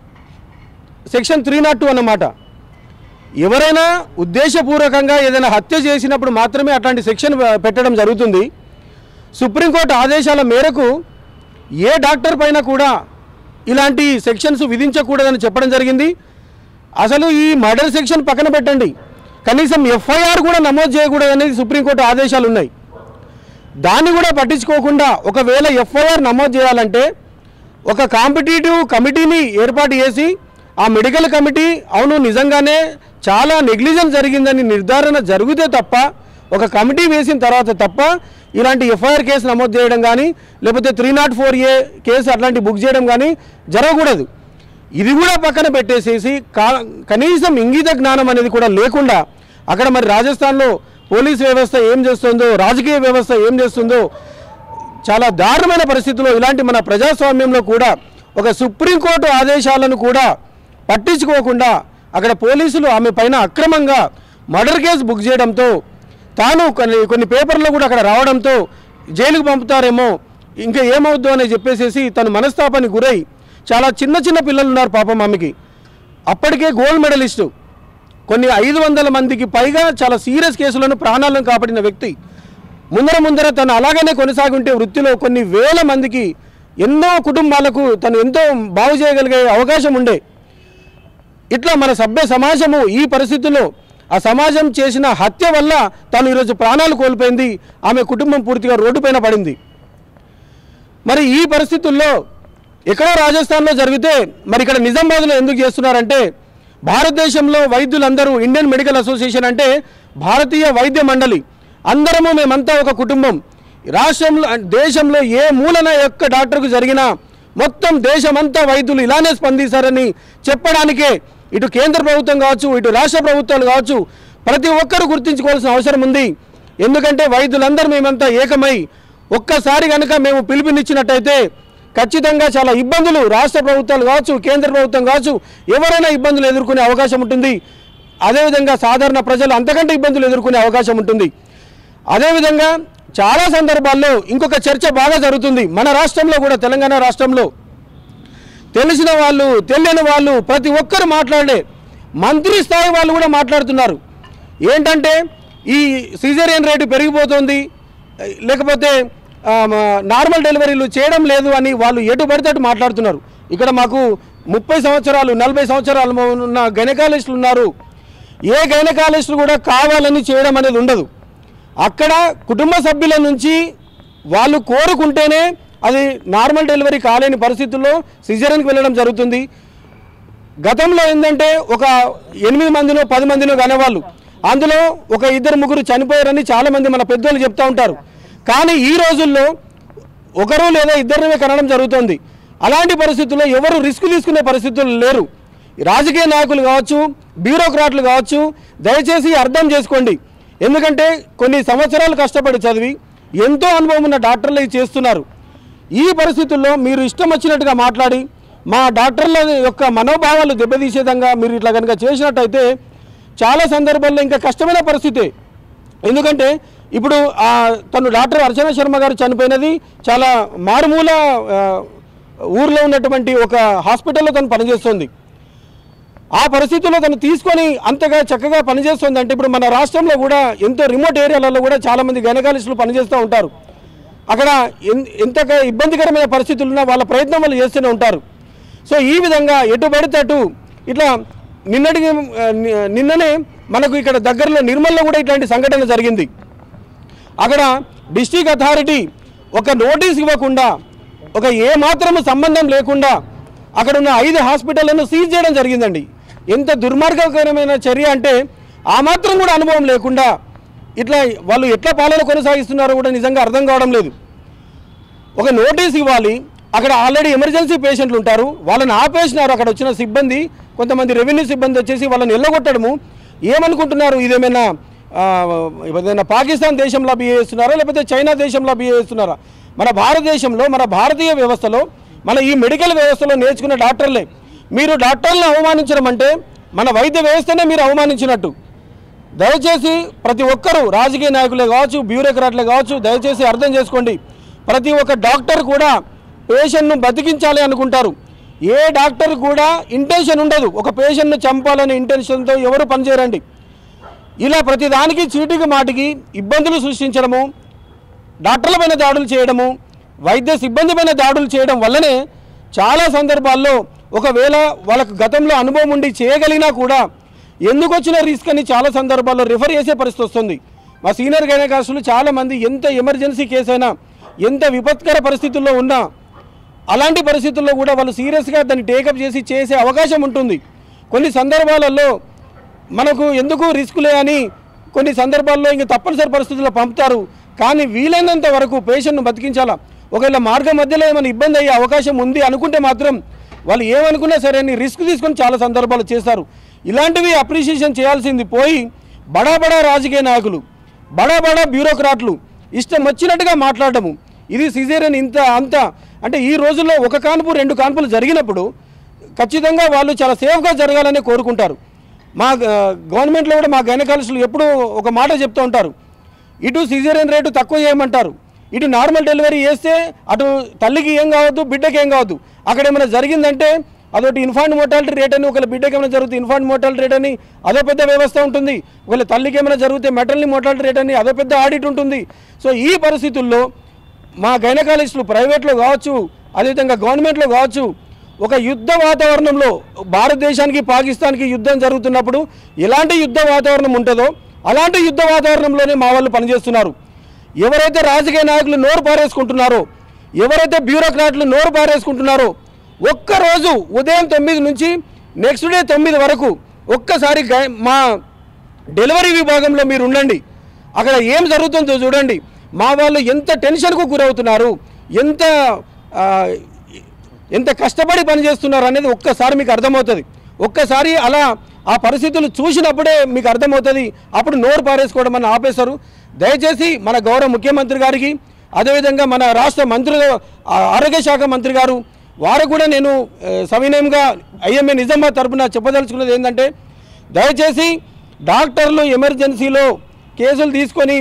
సెక్షన్ త్రీ నాట్ టూ అన్నమాట ఎవరైనా ఉద్దేశపూర్వకంగా ఏదైనా హత్య చేసినప్పుడు మాత్రమే అట్లాంటి సెక్షన్ పెట్టడం జరుగుతుంది సుప్రీంకోర్టు ఆదేశాల మేరకు ఏ డాక్టర్ పైన కూడా ఇలాంటి సెక్షన్స్ విధించకూడదని చెప్పడం జరిగింది అసలు ఈ మర్డర్ సెక్షన్ పక్కన పెట్టండి కనీసం ఎఫ్ఐఆర్ కూడా నమోదు చేయకూడదనేది సుప్రీంకోర్టు ఆదేశాలు ఉన్నాయి దాన్ని కూడా పట్టించుకోకుండా ఒకవేళ ఎఫ్ఐఆర్ నమోదు చేయాలంటే ఒక కాంపిటేటివ్ కమిటీని ఏర్పాటు చేసి ఆ మెడికల్ కమిటీ అవును నిజంగానే చాలా నెగ్లిజెన్స్ జరిగిందని నిర్ధారణ జరిగితే తప్ప ఒక కమిటీ వేసిన తర్వాత తప్ప ఇలాంటి ఎఫ్ఐఆర్ కేసు నమోదు చేయడం కానీ లేకపోతే three nought four a case అట్లాంటి బుక్ చేయడం కానీ జరగకూడదు ఇది కూడా పక్కన పెట్టేసేసి కా కనీసం ఇంగిత జ్ఞానం అనేది కూడా లేకుండా అక్కడ మరి రాజస్థాన్లో పోలీస్ వ్యవస్థ ఏం చేస్తుందో రాజకీయ వ్యవస్థ ఏం చేస్తుందో చాలా దారుణమైన పరిస్థితుల్లో ఇలాంటి మన ప్రజాస్వామ్యంలో కూడా ఒక సుప్రీంకోర్టు ఆదేశాలను కూడా పట్టించుకోకుండా అక్కడ పోలీసులు ఆమె పైన అక్రమంగా మర్డర్ కేసు బుక్ చేయడంతో తాను కొన్ని కొన్ని పేపర్లో కూడా అక్కడ రావడంతో జైలుకు పంపుతారేమో ఇంకా ఏమవుద్దో అని చెప్పేసేసి తను మనస్తాపానికి గురై చాలా చిన్న చిన్న పిల్లలు ఉన్నారు పాపం ఆమెకి అప్పటికే గోల్డ్ మెడలిస్టు కొన్ని ఐదు వందల మందికి పైగా చాలా సీరియస్ కేసులను ప్రాణాలను కాపాడిన వ్యక్తి ముందర ముందర తను అలాగనే కొనసాగి ఉంటే వృత్తిలో కొన్ని వేల మందికి ఎన్నో కుటుంబాలకు తను ఎంతో బాగు చేయగలిగే అవకాశం ఉండే ఇట్లా మన సభ్య సమాజము ఈ పరిస్థితుల్లో ఆ సమాజం చేసిన హత్య వల్ల తను ఈరోజు ప్రాణాలు కోల్పోయింది ఆమె కుటుంబం పూర్తిగా రోడ్డుపైన పడింది మరి ఈ పరిస్థితుల్లో ఎక్కడో రాజస్థాన్లో జరిగితే మరి ఇక్కడ నిజామాబాద్లో ఎందుకు చేస్తున్నారంటే భారతదేశంలో వైద్యులందరూ ఇండియన్ మెడికల్ అసోసియేషన్ అంటే భారతీయ వైద్య మండలి అందరము మేమంతా ఒక కుటుంబం రాష్ట్రంలో దేశంలో ఏ మూలన యొక్క డాక్టర్కు జరిగినా మొత్తం దేశమంతా వైద్యులు ఇలానే స్పందిస్తారని చెప్పడానికే ఇటు కేంద్ర ప్రభుత్వం కావచ్చు ఇటు రాష్ట్ర ప్రభుత్వాలు కావచ్చు ప్రతి ఒక్కరూ గుర్తించుకోవాల్సిన అవసరం ఉంది ఎందుకంటే వైద్యులందరూ మేమంతా ఏకమై ఒక్కసారి కనుక మేము పిలుపునిచ్చినట్టయితే ఖచ్చితంగా చాలా ఇబ్బందులు రాష్ట్ర ప్రభుత్వాలు కావచ్చు కేంద్ర ప్రభుత్వం కావచ్చు ఎవరైనా ఇబ్బందులు ఎదుర్కొనే అవకాశం ఉంటుంది అదేవిధంగా సాధారణ ప్రజలు అంతకంటే ఇబ్బందులు ఎదుర్కొనే అవకాశం ఉంటుంది అదేవిధంగా చాలా సందర్భాల్లో ఇంకొక చర్చ బాగా జరుగుతుంది మన రాష్ట్రంలో కూడా తెలంగాణ రాష్ట్రంలో తెలిసిన వాళ్ళు తెలియని వాళ్ళు ప్రతి ఒక్కరు మాట్లాడే మంత్రి స్థాయి వాళ్ళు కూడా మాట్లాడుతున్నారు ఏంటంటే ఈ సిజేరియన్ రేటు పెరిగిపోతుంది లేకపోతే ఆ, మ- నార్మల్ డెలివరీలు చేయడం లేదు అని వాళ్ళు ఎటు పడితే అటు మాట్లాడుతున్నారు ఇక్కడ మాకు ముప్పై సంవత్సరాలు నలభై సంవత్సరాలు ఉన్న గైనకాలజిస్టులు ఉన్నారు ఏ గైనకాలజిస్టులు కూడా కావాలని చేయడం అనేది ఉండదు అక్కడ కుటుంబ సభ్యుల నుంచి వాళ్ళు కోరుకుంటేనే అది నార్మల్ డెలివరీ కాలేని పరిస్థితుల్లో సిజరన్కి వెళ్ళడం జరుగుతుంది గతంలో ఏంటంటే ఒక ఎనిమిది మందినో పది మందినో కనేవాళ్ళు అందులో ఒక ఇద్దరు ముగ్గురు చనిపోయారని చాలామంది మన పెద్దోళ్ళు చెప్తూ ఉంటారు కానీ ఈ రోజుల్లో ఒకరు లేదా ఇద్దరినే కనడం జరుగుతుంది అలాంటి పరిస్థితుల్లో ఎవరు రిస్క్ తీసుకునే పరిస్థితులు లేరు రాజకీయ నాయకులు కావచ్చు బ్యూరోక్రాట్లు కావచ్చు దయచేసి అర్థం చేసుకోండి ఎందుకంటే కొన్ని సంవత్సరాలు కష్టపడి చదివి ఎంతో అనుభవం ఉన్న డాక్టర్లు ఇది చేస్తున్నారు ఈ పరిస్థితుల్లో మీరు ఇష్టం వచ్చినట్టుగా మాట్లాడి మా డాక్టర్ల యొక్క మనోభావాలు దెబ్బతీసే విధంగా మీరు ఇట్లా కనుక చేసినట్టయితే చాలా సందర్భాల్లో ఇంకా కష్టమైన పరిస్థితి ఎందుకంటే ఇప్పుడు ఆ, తను డాక్టర్ అర్చన శర్మ గారు చనిపోయినది చాలా మారుమూల ఆ, ఊర్లో ఉన్నటువంటి ఒక హాస్పిటల్లో తను పనిచేస్తుంది ఆ పరిస్థితుల్లో తను తీసుకొని అంతగా చక్కగా పనిచేస్తుంది అంటే ఇప్పుడు మన రాష్ట్రంలో కూడా ఎంతో రిమోట్ ఏరియాలలో కూడా చాలామంది గైనకాలిస్టులు పనిచేస్తూ ఉంటారు అక్కడ ఎన్- ఎంత ఇబ్బందికరమైన పరిస్థితులు ఉన్నా వాళ్ళ ప్రయత్నం వాళ్ళు చేస్తూనే ఉంటారు సో ఈ విధంగా ఎటు పడితే అటు ఇట్లా నిన్నటికి ఆ, ని- నిన్ననే మనకు ఇక్కడ దగ్గరలో నిర్మల్లో కూడా ఇట్లాంటి సంఘటన జరిగింది అక్కడ డిస్టిక్ అథారిటీ ఒక నోటీస్ ఇవ్వకుండా ఒక ఏ మాత్రము సంబంధం లేకుండా అక్కడ ఉన్న ఐదు హాస్పిటళ్లను సీజ్ చేయడం జరిగిందండి ఎంత దుర్మార్గకరమైన చర్య అంటే ఆ మాత్రం కూడా అనుభవం లేకుండా ఇట్లా వాళ్ళు ఎట్లా పాలన కొనసాగిస్తున్నారో కూడా నిజంగా అర్థం కావడం లేదు ఒక నోటీస్ ఇవ్వాలి అక్కడ ఆల్రెడీ ఎమర్జెన్సీ పేషెంట్లు ఉంటారు వాళ్ళని ఆపేసినారు అక్కడ వచ్చిన సిబ్బంది కొంతమంది రెవెన్యూ సిబ్బంది వచ్చేసి వాళ్ళని ఎల్లగొట్టడము ఏమనుకుంటున్నారు ఇదేమైనా ఆ, ఏదైనా పాకిస్తాన్ దేశంలో బిహేవ్ చేస్తున్నారా లేకపోతే చైనా దేశంలో బిహేవ్ చేస్తున్నారా మన భారతదేశంలో మన భారతీయ వ్యవస్థలో మన ఈ మెడికల్ వ్యవస్థలో నేర్చుకున్న డాక్టర్లే మీరు డాక్టర్లను అవమానించడం అంటే మన వైద్య వ్యవస్థనే మీరు అవమానించినట్టు దయచేసి ప్రతి ఒక్కరూ రాజకీయ నాయకులే కావచ్చు బ్యూరోక్రాట్లే కావచ్చు దయచేసి అర్థం చేసుకోండి ప్రతి ఒక్క డాక్టర్ కూడా పేషెంట్ను బతికించాలి అనుకుంటారు ఏ డాక్టర్ కూడా ఇంటెన్షన్ ఉండదు ఒక పేషెంట్ను చంపాలనే ఇంటెన్షన్తో ఎవరు పనిచేయరండి ఇలా ప్రతిదానికి చీటికి మాటికి ఇబ్బందులు సృష్టించడము డాక్టర్ల పైన దాడులు చేయడము వైద్య సిబ్బంది పైన దాడులు చేయడం వల్లనే చాలా సందర్భాల్లో ఒకవేళ వాళ్ళకు గతంలో అనుభవం ఉండి చేయగలిగినా కూడా ఎందుకు వచ్చిన రిస్క్ అని చాలా సందర్భాల్లో రిఫర్ చేసే పరిస్థితి వస్తుంది మా సీనియర్ గైనకాస్టులు చాలామంది ఎంత ఎమర్జెన్సీ కేసు అయినా ఎంత విపత్కర పరిస్థితుల్లో ఉన్నా అలాంటి పరిస్థితుల్లో కూడా వాళ్ళు సీరియస్గా దాన్ని టేకప్ చేసి చేసే అవకాశం ఉంటుంది కొన్ని సందర్భాలలో మనకు ఎందుకు రిస్కులే అని కొన్ని సందర్భాల్లో ఇంక తప్పనిసరి పరిస్థితుల్లో పంపుతారు కానీ వీలైనంత వరకు పేషెంట్ను బతికించాలా ఒకవేళ మార్గం మధ్యలో ఏమైనా ఇబ్బంది అయ్యే అవకాశం ఉంది అనుకుంటే మాత్రం వాళ్ళు ఏమనుకున్నా సరే అని రిస్క్ తీసుకొని చాలా సందర్భాలు చేస్తారు ఇలాంటివి అప్రిషియేషన్ చేయాల్సింది పోయి బడా బడా రాజకీయ నాయకులు బడా బడా బ్యూరోక్రాట్లు ఇష్టం వచ్చినట్టుగా మాట్లాడటము ఇది సిజేరియన్ ఇంత అంత అంటే ఈ రోజుల్లో ఒక కాన్పు రెండు కాన్పులు జరిగినప్పుడు ఖచ్చితంగా వాళ్ళు చాలా సేఫ్గా జరగాలని కోరుకుంటారు మా ఆ, గవర్నమెంట్లో కూడా మా గైనకాలజిస్టులు ఎప్పుడూ ఒక మాట చెప్తూ ఉంటారు ఇటు సిజేరియన్ రేటు తక్కువ చేయమంటారు ఇటు నార్మల్ డెలివరీ చేస్తే అటు తల్లికి ఏం కావద్దు బిడ్డకి ఏం కావద్దు అక్కడ ఏమైనా జరిగిందంటే అదొకటి ఇన్ఫాంట్ మోర్టాలిటీ రేట్ అని ఒకవేళ బిడ్డకి ఏమైనా జరుగుతుంది ఇన్ఫాంట్ మోర్టాలిటీ రేట్ అని అదో పెద్ద వ్యవస్థ ఉంటుంది ఒకవేళ తల్లికి ఏమైనా జరిగితే మెటర్నల్ మోర్టాలిటీ రేట్ అని అదో పెద్ద ఆడిట్ ఉంటుంది సో ఈ పరిస్థితుల్లో మా గైనకాలజిస్టులు ప్రైవేట్లో కావచ్చు అదేవిధంగా గవర్నమెంట్లో కావచ్చు ఒక యుద్ధ వాతావరణంలో భారతదేశానికి పాకిస్తాన్కి యుద్ధం జరుగుతున్నప్పుడు ఎలాంటి యుద్ధ వాతావరణం ఉంటుందో అలాంటి యుద్ధ వాతావరణంలోనే మా వాళ్ళు పనిచేస్తున్నారు ఎవరైతే రాజకీయ నాయకులు నోరు పారేసుకుంటున్నారో ఎవరైతే బ్యూరోక్రాట్లు నోరు పారేసుకుంటున్నారో ఒక్కరోజు ఉదయం తొమ్మిది నుంచి నెక్స్ట్ డే తొమ్మిది వరకు ఒక్కసారి గై- మా డెలివరీ విభాగంలో మీరు ఉండండి అక్కడ ఏం జరుగుతుందో చూడండి మా వాళ్ళు ఎంత టెన్షన్కు గురవుతున్నారు ఎంత ఆ, ఎంత కష్టపడి పనిచేస్తున్నారు అనేది ఒక్కసారి మీకు అర్థమవుతుంది ఒక్కసారి అలా ఆ పరిస్థితులు చూసినప్పుడే మీకు అర్థమవుతుంది అప్పుడు నోరు పారేసుకోవడం అని ఆపేశారు దయచేసి మన గౌరవ ముఖ్యమంత్రి గారికి అదేవిధంగా మన రాష్ట్ర మంత్రులు ఆ, ఆరోగ్య శాఖ మంత్రి గారు వారు కూడా నేను ఆ, సవినయంగా ఐఎంఏ నిజామాబాద్ తరపున చెప్పదలుచుకున్నది ఏంటంటే దయచేసి డాక్టర్లు ఎమర్జెన్సీలో కేసులు తీసుకొని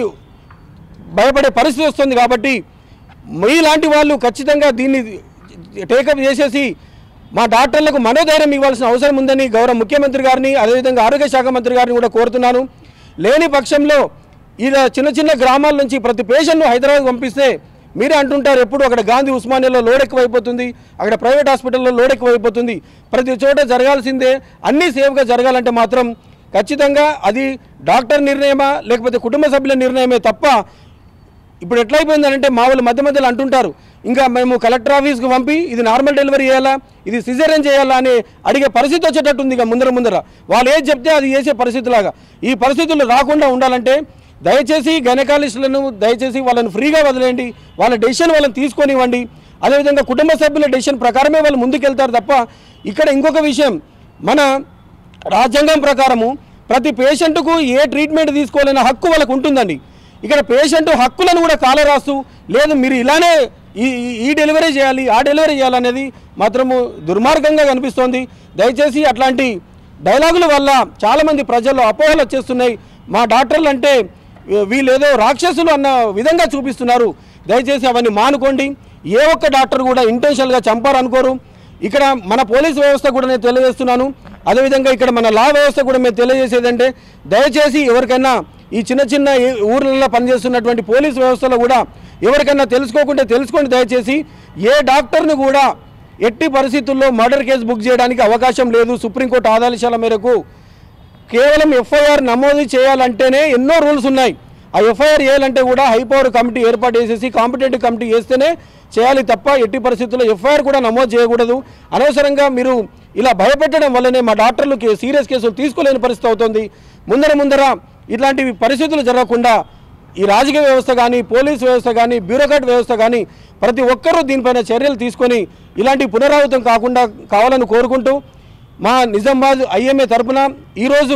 భయపడే పరిస్థితి వస్తుంది కాబట్టి మీలాంటి వాళ్ళు ఖచ్చితంగా దీన్ని టేకప్ చేసేసి మా డాక్టర్లకు మనోధైర్యం ఇవ్వాల్సిన అవసరం ఉందని గౌరవ ముఖ్యమంత్రి గారిని అదేవిధంగా ఆరోగ్య శాఖ మంత్రి గారిని కూడా కోరుతున్నాను లేని పక్షంలో ఇలా చిన్న చిన్న గ్రామాల నుంచి ప్రతి పేషెంట్ను హైదరాబాద్ పంపిస్తే మీరే అంటుంటారు ఎప్పుడు అక్కడ గాంధీ ఉస్మానియాలో లోడ్ ఎక్కువైపోతుంది అక్కడ ప్రైవేట్ హాస్పిటల్లో లోడ్ ఎక్కువైపోతుంది ప్రతి చోట జరగాల్సిందే అన్నీ సేఫ్గా జరగాలంటే మాత్రం ఖచ్చితంగా అది డాక్టర్ నిర్ణయమా లేకపోతే కుటుంబ సభ్యుల నిర్ణయమే తప్ప ఇప్పుడు ఎట్లయిపోయిందంటే మా వాళ్ళు మధ్య మధ్యలో అంటుంటారు ఇంకా మేము కలెక్టర్ ఆఫీస్కి పంపి ఇది నార్మల్ డెలివరీ చేయాలా ఇది సిజేరియన్ చేయాలా అని అడిగే పరిస్థితి వచ్చేటట్టుంది ఇక ముందర ముందర వాళ్ళు ఏది చెప్తే అది చేసే పరిస్థితిలాగా ఈ పరిస్థితులు రాకుండా ఉండాలంటే దయచేసి గైనకాలజిస్టులను దయచేసి వాళ్ళని ఫ్రీగా వదిలేయండి వాళ్ళ డెసిషన్ వాళ్ళని తీసుకొనివ్వండి అదేవిధంగా కుటుంబ సభ్యుల డెసిషన్ ప్రకారమే వాళ్ళు ముందుకెళ్తారు తప్ప ఇక్కడ ఇంకొక విషయం మన రాజ్యాంగం ప్రకారము ప్రతి పేషెంట్కు ఏ ట్రీట్మెంట్ తీసుకోవాలనే హక్కు వాళ్ళకు ఉంటుందండి ఇక్కడ పేషెంట్ హక్కులను కూడా కాలరాస్తూ లేదు మీరు ఇలానే ఈ ఈ- ఈ డెలివరీ చేయాలి ఆ డెలివరీ చేయాలనేది మాత్రము దుర్మార్గంగా కనిపిస్తోంది దయచేసి అట్లాంటి డైలాగుల వల్ల చాలామంది ప్రజల్లో అపోహలు వచ్చేస్తున్నాయి మా డాక్టర్లు అంటే వీ- వీళ్ళేదో రాక్షసులు అన్న విధంగా చూపిస్తున్నారు దయచేసి అవన్నీ మానుకోండి ఏ ఒక్క డాక్టర్ కూడా ఇంటెన్షనల్గా చంపారనుకోరు ఇక్కడ మన పోలీస్ వ్యవస్థ కూడా నేను తెలియజేస్తున్నాను అదేవిధంగా ఇక్కడ మన లా వ్యవస్థ కూడా మేము తెలియజేసేదంటే దయచేసి ఎవరికైనా ఈ చిన్న చిన్న ఈ- ఊర్లలో పనిచేస్తున్నటువంటి పోలీస్ వ్యవస్థలో కూడా ఎవరికైనా తెలుసుకోకుంటే తెలుసుకోండి దయచేసి ఏ డాక్టర్ని కూడా ఎట్టి పరిస్థితుల్లో మర్డర్ కేసు బుక్ చేయడానికి అవకాశం లేదు సుప్రీంకోర్టు ఆదేశాల మేరకు కేవలం ఎఫ్ఐఆర్ నమోదు చేయాలంటేనే ఎన్నో రూల్స్ ఉన్నాయి ఆ ఎఫ్ఐఆర్ చేయాలంటే కూడా హైపవర్ కమిటీ ఏర్పాటు చేసేసి కాంపిటేటివ్ కమిటీ చేస్తేనే చేయాలి తప్ప ఎట్టి పరిస్థితుల్లో ఎఫ్ఐఆర్ కూడా నమోదు చేయకూడదు అనవసరంగా మీరు ఇలా భయపెట్టడం వల్లనే మా డాక్టర్లు కే- సీరియస్ కేసులు తీసుకోలేని పరిస్థితి అవుతుంది ముందర ముందర ఇట్లాంటివి పరిస్థితులు జరగకుండా ఈ రాజకీయ వ్యవస్థ కానీ పోలీస్ వ్యవస్థ కానీ బ్యూరోక్రాట్ వ్యవస్థ కానీ ప్రతి ఒక్కరూ దీనిపైన చర్యలు తీసుకొని ఇలాంటి పునరావృతం కాకుండా కావాలని కోరుకుంటూ మా నిజామాబాద్ ఐఎంఏ తరపున ఈరోజు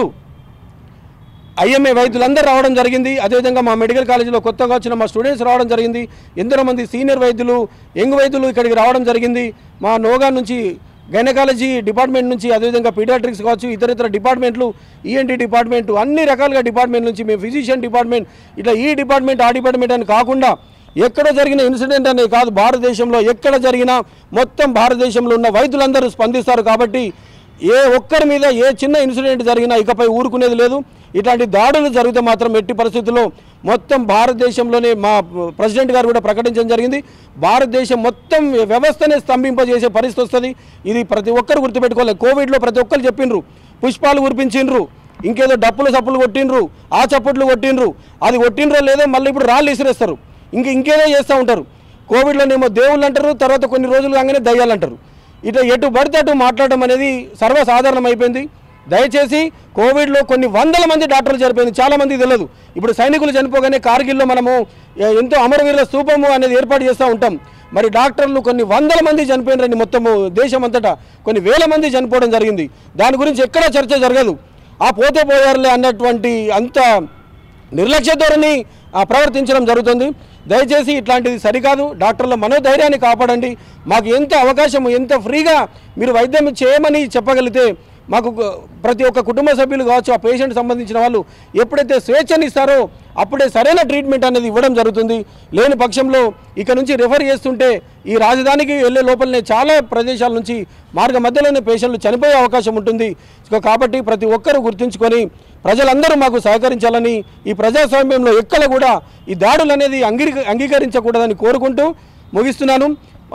ఐఎంఏ వైద్యులందరూ రావడం జరిగింది అదేవిధంగా మా మెడికల్ కాలేజీలో కొత్తగా వచ్చిన మా స్టూడెంట్స్ రావడం జరిగింది ఎందరో మంది సీనియర్ వైద్యులు యంగ్ వైద్యులు ఇక్కడికి రావడం జరిగింది మా నోగా నుంచి గైనకాలజీ డిపార్ట్మెంట్ నుంచి అదేవిధంగా పీడియాట్రిక్స్ కావచ్చు ఇతర ఇతర డిపార్ట్మెంట్లు ఈఎన్టీ డిపార్ట్మెంట్ అన్ని రకాలుగా డిపార్ట్మెంట్ నుంచి మేము ఫిజిషియన్ డిపార్ట్మెంట్ ఇట్లా ఈ డిపార్ట్మెంట్ ఆ డిపార్ట్మెంట్ అని కాకుండా ఎక్కడ జరిగిన ఇన్సిడెంట్ అనేది కాదు భారతదేశంలో ఎక్కడ జరిగినా మొత్తం భారతదేశంలో ఉన్న వైద్యులందరూ స్పందిస్తారు కాబట్టి ఏ ఒక్కరి మీద ఏ చిన్న ఇన్సిడెంట్ జరిగినా ఇకపై ఊరుకునేది లేదు ఇట్లాంటి దాడులు జరిగితే మాత్రం ఎట్టి పరిస్థితుల్లో మొత్తం భారతదేశంలోనే మా ప్రెసిడెంట్ గారు కూడా ప్రకటించడం జరిగింది భారతదేశం మొత్తం వ్యవస్థనే స్తంభింపజేసే పరిస్థితి వస్తుంది ఇది ప్రతి ఒక్కరు గుర్తుపెట్టుకోవాలి కోవిడ్లో ప్రతి ఒక్కరు చెప్పిండ్రు పుష్పాలు కురిపించిండ్రు ఇంకేదో డప్పులు చప్పులు కొట్టిండ్రు ఆ చప్పట్లు కొట్టిండ్రు అది కొట్టిండ్రో లేదో మళ్ళీ ఇప్పుడు రాళ్ళు విసిరేస్తారు ఇంక ఇంకేదో చేస్తూ ఉంటారు కోవిడ్లోనేమో దేవుళ్ళు అంటారు తర్వాత కొన్ని రోజులు కాగానే దయ్యాలు అంటారు ఇట్లా ఎటు పడితే అటు మాట్లాడడం అనేది సర్వసాధారణం అయిపోయింది దయచేసి కోవిడ్లో కొన్ని వందల మంది డాక్టర్లు చనిపోయింది చాలా మంది తెలియదు ఇప్పుడు సైనికులు చనిపోగానే కార్గిల్లో మనము ఎ- ఎంతో అమరవీరుల స్తూపము అనేది ఏర్పాటు చేస్తూ ఉంటాం మరి డాక్టర్లు కొన్ని వందల మంది చనిపోయినారని మొత్తము దేశం అంతటా కొన్ని వేల మంది చనిపోవడం జరిగింది దాని గురించి ఎక్కడా చర్చ జరగదు ఆ పోతే పోయారులే అన్నటువంటి అంత నిర్లక్ష్య ధోరణి ఆ, ప్రవర్తించడం జరుగుతుంది దయచేసి ఇట్లాంటిది సరికాదు డాక్టర్ల మనోధైర్యాన్ని కాపాడండి మాకు ఎంత అవకాశం ఎంత ఫ్రీగా మీరు వైద్యం చేయమని చెప్పగలిగితే మాకు ఒక- ప్రతి ఒక్క కుటుంబ సభ్యులు కావచ్చు ఆ పేషెంట్ సంబంధించిన వాళ్ళు ఎప్పుడైతే స్వేచ్ఛనిస్తారో అప్పుడే సరైన ట్రీట్మెంట్ అనేది ఇవ్వడం జరుగుతుంది లేని పక్షంలో ఇక నుంచి రిఫర్ చేస్తుంటే ఈ రాజధానికి వెళ్ళే లోపలనే చాలా ప్రదేశాల నుంచి మార్గ మధ్యలోనే పేషెంట్లు చనిపోయే అవకాశం ఉంటుంది సో కాబట్టి ప్రతి ఒక్కరూ గుర్తుంచుకొని ప్రజలందరూ మాకు సహకరించాలని ఈ ప్రజాస్వామ్యంలో ఎక్కడ కూడా ఈ దాడులు అనేది అంగీ అంగీకరించకూడదని కోరుకుంటూ ముగిస్తున్నాను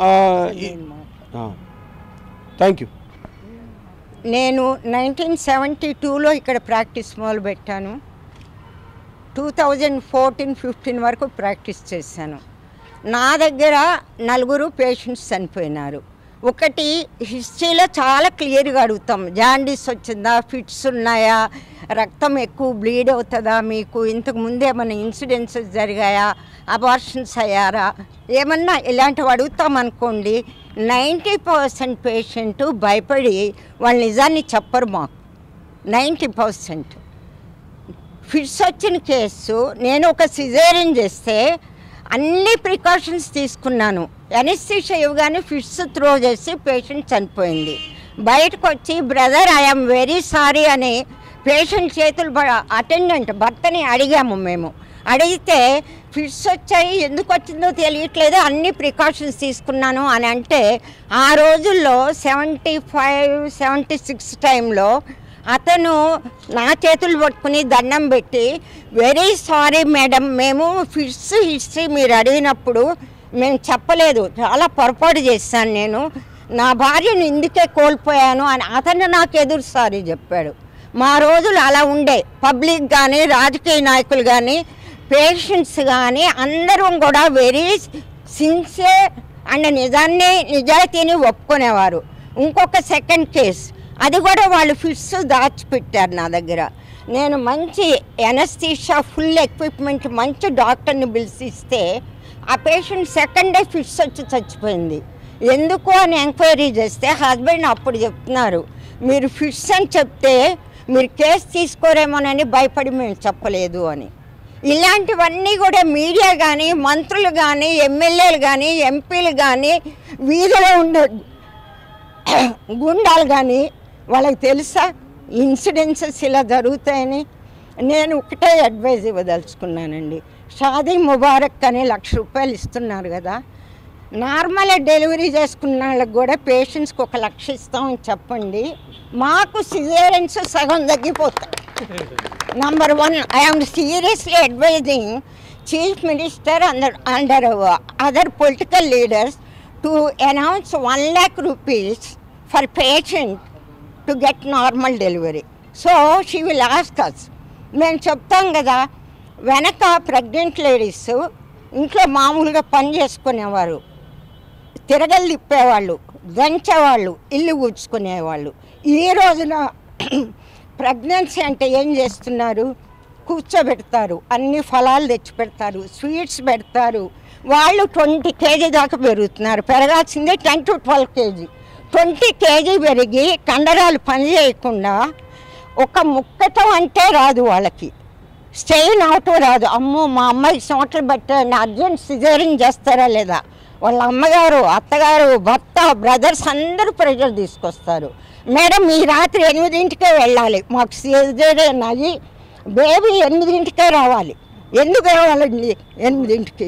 థ్యాంక్ యూ నేను నైన్టీన్ సెవెంటీ టూలో ఇక్కడ ప్రాక్టీస్ మొదలుపెట్టాను టూ థౌజండ్ ఫోర్టీన్ ఫిఫ్టీన్ వరకు ప్రాక్టీస్ చేశాను నా దగ్గర నలుగురు పేషెంట్స్ చనిపోయినారు ఒకటి హిస్టరీలో చాలా క్లియర్గా అడుగుతాం జాండీస్ వచ్చిందా ఫిట్స్ ఉన్నాయా రక్తం ఎక్కువ బ్లీడ్ అవుతుందా మీకు ఇంతకు ముందు ఏమైనా ఇన్సిడెన్సెస్ జరిగాయా అబార్షన్స్ అయ్యారా ఏమన్నా ఇలాంటివి అడుగుతాం అనుకోండి నైంటీ పర్సెంట్ పేషెంట్ భయపడి వాళ్ళ నిజాన్ని చెప్పరు మాకు నైంటీ పర్సెంట్ ఫిట్స్ వచ్చిన కేసు నేను ఒక సిజేరియన్ చేస్తే అన్ని ప్రికాషన్స్ తీసుకున్నాను ఎనస్థిషియా ఇవ్వగానే ఫిట్స్ త్రో చేసి పేషెంట్ చనిపోయింది బయటకు వచ్చి బ్రదర్ ఐఎమ్ వెరీ సారీ అని పేషెంట్ చేతులు అటెండెంట్ భర్తని అడిగాము మేము అడిగితే ఫిట్స్ వచ్చాయి ఎందుకు వచ్చిందో తెలియట్లేదు అన్ని ప్రికాషన్స్ తీసుకున్నాను అని అంటే ఆ రోజుల్లో సెవెంటీ ఫైవ్ సెవెంటీ సిక్స్ టైంలో అతను నా చేతులు పట్టుకుని దండం పెట్టి వెరీ సారీ మేడం మేము ఫిట్స్ హిస్టరీ మీరు అడిగినప్పుడు మేము చెప్పలేదు చాలా పొరపాటు చేశాను నేను నా భార్యను ఇందుకే కోల్పోయాను అని అతను నాకు ఎదురు సారీ చెప్పాడు మా రోజులు అలా ఉండే పబ్లిక్ కానీ రాజకీయ నాయకులు కానీ పేషెంట్స్ కానీ అందరం కూడా వెరీ సిన్సియర్ అండ్ నిజాన్ని నిజాయితీని ఒప్పుకునేవారు ఇంకొక సెకండ్ కేస్ అది కూడా వాళ్ళు ఫిట్స్ దాచిపెట్టారు నా దగ్గర నేను మంచి ఎనస్థీషా ఫుల్ ఎక్విప్మెంట్ మంచి డాక్టర్ని పిలిచిస్తే ఆ పేషెంట్ సెకండ్ డే ఫిట్స్ వచ్చి చచ్చిపోయింది ఎందుకు అని ఎంక్వైరీ చేస్తే హస్బెండ్ అప్పుడు చెప్తున్నారు మీరు ఫిట్స్ అని చెప్తే మీరు కేసు తీసుకోరేమోనని భయపడి మేము చెప్పలేదు అని ఇలాంటివన్నీ కూడా మీడియా కానీ మంత్రులు కానీ ఎమ్మెల్యేలు కానీ ఎంపీలు కానీ వీధిలో ఉండే గుండాలు కానీ వాళ్ళకి తెలుసా ఇన్సిడెన్సెస్ ఇలా జరుగుతాయని నేను ఒకటే అడ్వైజ్ ఇవ్వదలుచుకున్నానండి షాదీ ముబారక్ అని లక్ష రూపాయలు ఇస్తున్నారు కదా నార్మల్ డెలివరీ చేసుకున్న వాళ్ళకి కూడా పేషెంట్స్కి ఒక లక్ష ఇస్తామని చెప్పండి మాకు సిజేరియన్స్ సగం తగ్గిపోతాయి Number one, I am seriously advising Chief Minister and under uh, other political leaders to announce 1 lakh rupees for patient to get normal delivery. So she will ask us. మేము చెప్తాం కదా వెనక ప్రెగ్నెంట్ లేడీస్ ఇంట్లో మామూలుగా పని చేసుకునేవారు తిరగలు తిప్పేవాళ్ళు దంచేవాళ్ళు ఇల్లు కూర్చుకునేవాళ్ళు ఈ రోజున ప్రెగ్నెన్సీ అంటే ఏం చేస్తున్నారు కూర్చోబెడతారు అన్ని ఫలాలు తెచ్చి పెడతారు స్వీట్స్ పెడతారు వాళ్ళు ట్వంటీ కేజీ దాకా పెరుగుతున్నారు పెరగాల్సిందే ten to twelve KG twenty KG పెరిగి కండరాలు పని చేయకుండా ఒక ముక్కటం అంటే రాదు వాళ్ళకి స్టెయిన్ అవటం రాదు అమ్మో మా అమ్మాయికి సోటలు పెట్టండి అర్జెంట్ సిజేరింగ్ చేస్తారా లేదా వాళ్ళ అమ్మగారు అత్తగారు భర్త బ్రదర్స్ అందరూ ప్రెషర్ తీసుకొస్తారు మేడం ఈ రాత్రి ఎనిమిదింటికే వెళ్ళాలి మాకు సిజేరియన్ అయ్యి బేబీ ఎనిమిదింటికే రావాలి ఎందుకు రావాలండి ఎనిమిదింటికి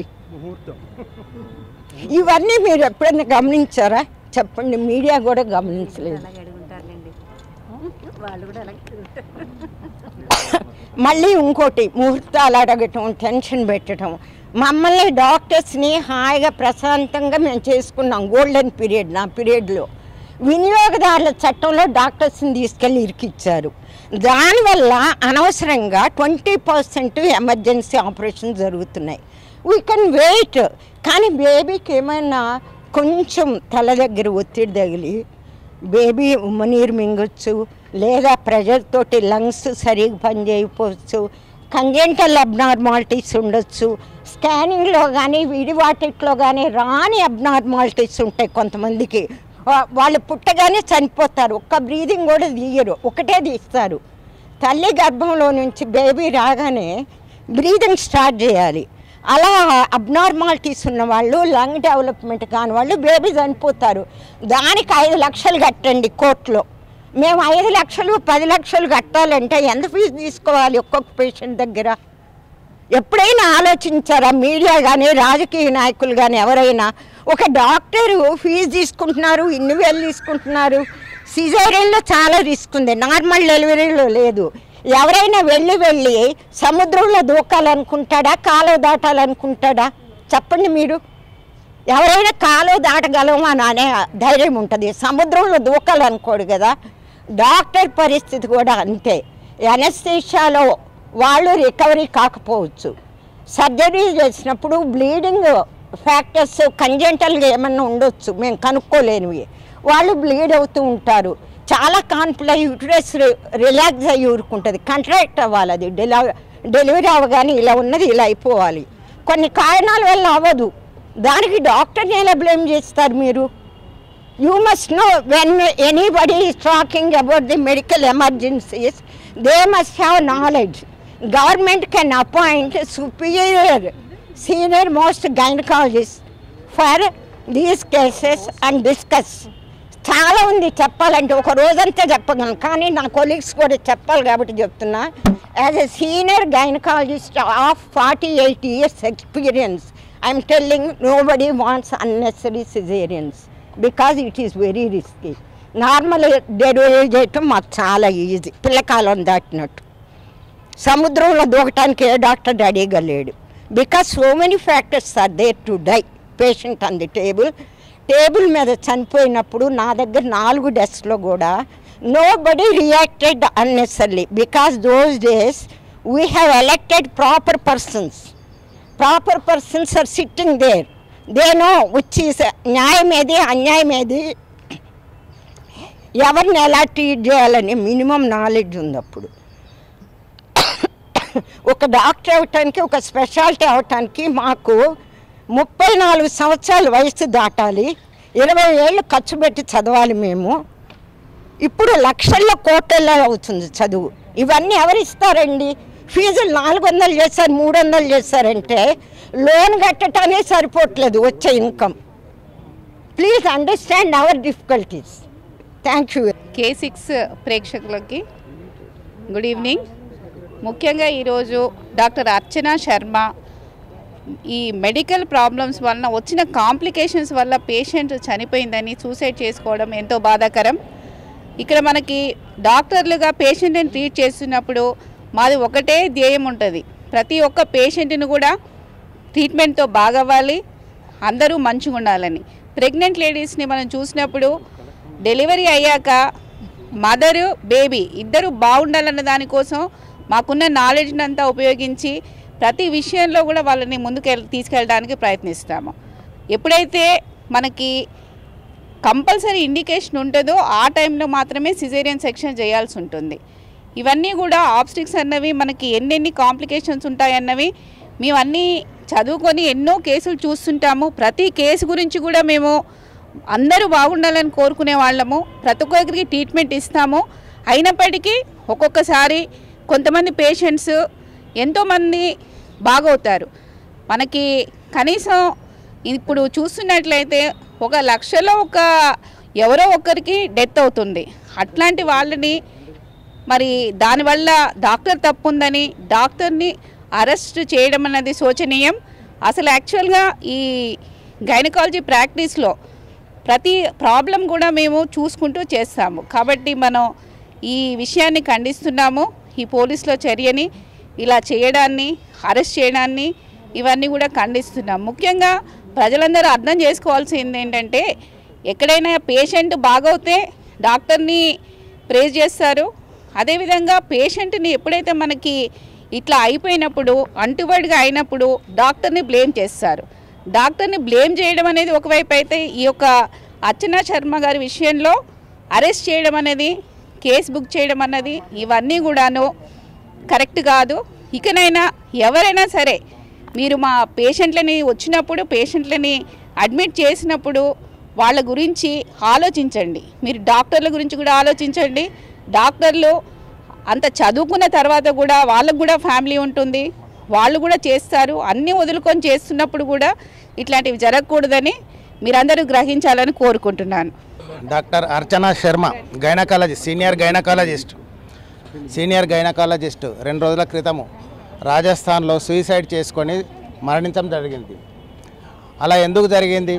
ఇవన్నీ మీరు ఎప్పుడైనా గమనించారా చెప్పండి మీడియా కూడా గమనించలేదు మళ్ళీ ఇంకోటి ముహూర్తాలు అడగటం టెన్షన్ పెట్టడం మమ్మల్ని డాక్టర్స్ని హాయిగా ప్రశాంతంగా మేము చేసుకున్నాం గోల్డెన్ పీరియడ్ నా పీరియడ్లో వినియోగదారుల చట్టంలో డాక్టర్స్ని తీసుకెళ్ళి ఇరికిచ్చారు దానివల్ల అనవసరంగా ట్వంటీ పర్సెంట్ ఎమర్జెన్సీ ఆపరేషన్ జరుగుతున్నాయి వీ కెన్ వెయిట్ కానీ బేబీకి ఏమైనా కొంచెం తల దగ్గర ఒత్తిడి తగిలి బేబీ ఉమ్మనీరు మింగొచ్చు లేదా ప్రెషర్ తోటి లంగ్స్ సరిగ్గా పనిచేయకపోవచ్చు కంజెంటల్ అబ్నార్మాలిటీస్ ఉండొచ్చు స్కానింగ్లో కానీ విడి వాటిట్లో కానీ రాని అబ్నార్మాలిటీస్ ఉంటాయి కొంతమందికి వా- వాళ్ళు పుట్టగానే చనిపోతారు ఒక్క బ్రీదింగ్ కూడా తీయరు ఒకటే తీస్తారు తల్లి గర్భంలో నుంచి బేబీ రాగానే బ్రీదింగ్ స్టార్ట్ చేయాలి అలా అబ్నార్మాలిటీస్ ఉన్న వాళ్ళు లంగ్ డెవలప్మెంట్ కాని వాళ్ళు బేబీ చనిపోతారు దానికి ఐదు లక్షలు కట్టండి కోర్టులో మేము ఐదు లక్షలు పది లక్షలు కట్టాలంటే ఎంత ఫీజు తీసుకోవాలి ఒక్కొక్క పేషెంట్ దగ్గర ఎప్పుడైనా ఆలోచించారా మీడియా కానీ రాజకీయ నాయకులు కానీ ఎవరైనా ఒక డాక్టరు ఫీజు తీసుకుంటున్నారు ఇన్ని వేలు తీసుకుంటున్నారు సిజేరియన్లో చాలా రిస్క్ ఉంది నార్మల్ డెలివరీలో లేదు ఎవరైనా వెళ్ళి వెళ్ళి సముద్రంలో దూకాలనుకుంటాడా కాలువ దాటాలనుకుంటాడా చెప్పండి మీరు ఎవరైనా కాలువ దాటగలము అని అనే ధైర్యం ఉంటుంది సముద్రంలో దూకాలనుకోడు కదా డాక్టర్ పరిస్థితి కూడా అంతే ఎనస్థీషియాలో వాళ్ళు రికవరీ కాకపోవచ్చు సర్జరీ చేసినప్పుడు బ్లీడింగ్ ఫ్యాక్టర్స్ కంజెంటల్గా ఏమన్నా ఉండొచ్చు మేము కనుక్కోలేనివి వాళ్ళు బ్లీడ్ అవుతూ ఉంటారు చాలా కాన్పుల యూట్రస్ రిలాక్స్ అయ్యి ఊరుకుంటుంది కంట్రాక్ట్ అవ్వాలి అది డెలా డెలివరీ అవ్వగానే ఇలా ఉన్నది ఇలా అయిపోవాలి కొన్ని కారణాల వల్ల అవ్వదు దానికి డాక్టర్ని ఎలా బ్లేమ్ చేస్తారు మీరు you must know when anybody is talking about the medical emergencies, they must have knowledge. Government can appoint superior, senior most gynecologists for these cases and discuss. చాలా ఉంది చెప్పాలంటే ఒక రోజంతా చెప్పగలను కానీ నా కొలీగ్స్ కూడా చెప్పాలి కాబట్టి చెప్తున్నా as a senior gynaecologist of forty eight years experience I'm telling nobody wants unnecessary caesareans because it is very risky normal delivery చేయటం మాకు చాలా ఈజీ పిల్లకాలం దాటినట్టు సముద్రంలో దూకటానికి ఏ డాక్టర్ రెడీగా లేడు because so many factors are there to die patient on the table table మీద చనిపోయినప్పుడు నా దగ్గర నాలుగు డెస్క్లో కూడా nobody reacted unnecessarily because those days we have elected proper persons proper persons are sitting there they know which is న్యాయం ఏది అన్యాయం ఏది ఎవరిని ఎలా ట్రీట్ చేయాలని మినిమం నాలెడ్జ్ ఉంది అప్పుడు ఒక డాక్టర్ అవటానికి ఒక స్పెషాలిటీ అవటానికి మాకు ముప్పై నాలుగు సంవత్సరాల వయసు దాటాలి ఇరవై ఏళ్ళు ఖర్చు పెట్టి చదవాలి మేము ఇప్పుడు లక్షల్లో కోట్లలో అవుతుంది చదువు ఇవన్నీ ఎవరిస్తారండి ఫీజులు నాలుగు వందలు చేశారు మూడు వందలు చేశారంటే లోన్ కట్టడానే సరిపోవట్లేదు వచ్చే income please understand our difficulties thank you K six ప్రేక్షకులకి గుడ్ ఈవినింగ్ ముఖ్యంగా ఈరోజు డాక్టర్ అర్చన శర్మ ఈ మెడికల్ ప్రాబ్లమ్స్ వలన వచ్చిన కాంప్లికేషన్స్ వల్ల పేషెంట్ చనిపోయిందని సూసైడ్ చేసుకోవడం ఎంతో బాధాకరం ఇక్కడ మనకి డాక్టర్లుగా పేషెంట్ని ట్రీట్ చేస్తున్నప్పుడు మాది ఒకటే ధ్యేయం ఉంటుంది ప్రతి ఒక్క పేషెంట్ని కూడా ట్రీట్మెంట్తో బాగవ్వాలి అందరూ మంచిగా ఉండాలని ప్రెగ్నెంట్ లేడీస్ని మనం చూసినప్పుడు డెలివరీ అయ్యాక మదరు బేబీ ఇద్దరు బాగుండాలన్న దానికోసం మాకున్న నాలెడ్జ్ని అంతా ఉపయోగించి ప్రతి విషయంలో కూడా వాళ్ళని ముందుకు తీసుకెళ్ళడానికి ప్రయత్నిస్తాము ఎప్పుడైతే మనకి కంపల్సరీ ఇండికేషన్ ఉంటుందో ఆ టైంలో మాత్రమే సిజేరియన్ సెక్షన్ చేయాల్సి ఉంటుంది ఇవన్నీ కూడా ఆబ్స్టిక్స్ అన్నవి మనకి ఎన్నెన్ని కాంప్లికేషన్స్ ఉంటాయన్నవి మేము అన్నీ చదువుకొని ఎన్నో కేసులు చూస్తుంటాము ప్రతి కేసు గురించి కూడా మేము అందరూ బాగుండాలని కోరుకునే వాళ్ళము ప్రతి ఒక్కరికి ట్రీట్మెంట్ ఇస్తాము అయినప్పటికీ ఒక్కొక్కసారి కొంతమంది పేషెంట్స్ ఎంతోమంది బాగవుతారు మనకి కనీసం ఇప్పుడు చూస్తున్నట్లయితే ఒక లక్షలో ఒక ఎవరో ఒకరికి డెత్ అవుతుంది అట్లాంటి వాళ్ళని మరి దానివల్ల డాక్టర్ తప్పు ఉందని డాక్టర్ని అరెస్ట్ చేయడం అన్నది శోచనీయం అసలు యాక్చువల్గా ఈ గైనకాలజీ ప్రాక్టీస్లో ప్రతి ప్రాబ్లం కూడా మేము చూసుకుంటూ చేస్తాము కాబట్టి మనం ఈ విషయాన్ని ఖండిస్తున్నాము ఈ పోలీసుల చర్యని ఇలా చేయడాన్ని అరెస్ట్ చేయడాన్ని ఇవన్నీ కూడా ఖండిస్తున్నాం ముఖ్యంగా ప్రజలందరూ అర్థం చేసుకోవాల్సింది ఏంటంటే ఎక్కడైనా పేషెంట్ బాగవుతే డాక్టర్ని ప్రేజ్ చేస్తారు అదేవిధంగా పేషెంట్ని ఎప్పుడైతే మనకి ఇట్లా అయిపోయినప్పుడు అంటువర్డ్గా అయినప్పుడు డాక్టర్ని బ్లేమ్ చేస్తారు డాక్టర్ని బ్లేమ్ చేయడం అనేది ఒకవైపు అయితే ఈ యొక్క అర్చనా శర్మ గారి విషయంలో అరెస్ట్ చేయడం అనేది కేసు బుక్ చేయడం అన్నది ఇవన్నీ కూడాను కరెక్ట్ కాదు ఇకనైనా ఎవరైనా సరే మీరు మా పేషెంట్లని వచ్చినప్పుడు పేషెంట్లని అడ్మిట్ చేసినప్పుడు వాళ్ళ గురించి ఆలోచించండి మీరు డాక్టర్ల గురించి కూడా ఆలోచించండి డాక్టర్లు అంత చదువుకున్న తర్వాత కూడా వాళ్ళకు కూడా ఫ్యామిలీ ఉంటుంది వాళ్ళు కూడా చేస్తారు అన్నీ వదులుకొని చేస్తున్నప్పుడు కూడా ఇట్లాంటివి జరగకూడదని మీరందరూ గ్రహించాలని కోరుకుంటున్నాను doctor Archana Sharma gynaecologist senior gynaecologist senior gynaecologist రెండు రోజుల క్రితము రాజస్థాన్లో సూసైడ్ చేసుకొని మరణించడం జరిగింది అలా ఎందుకు జరిగింది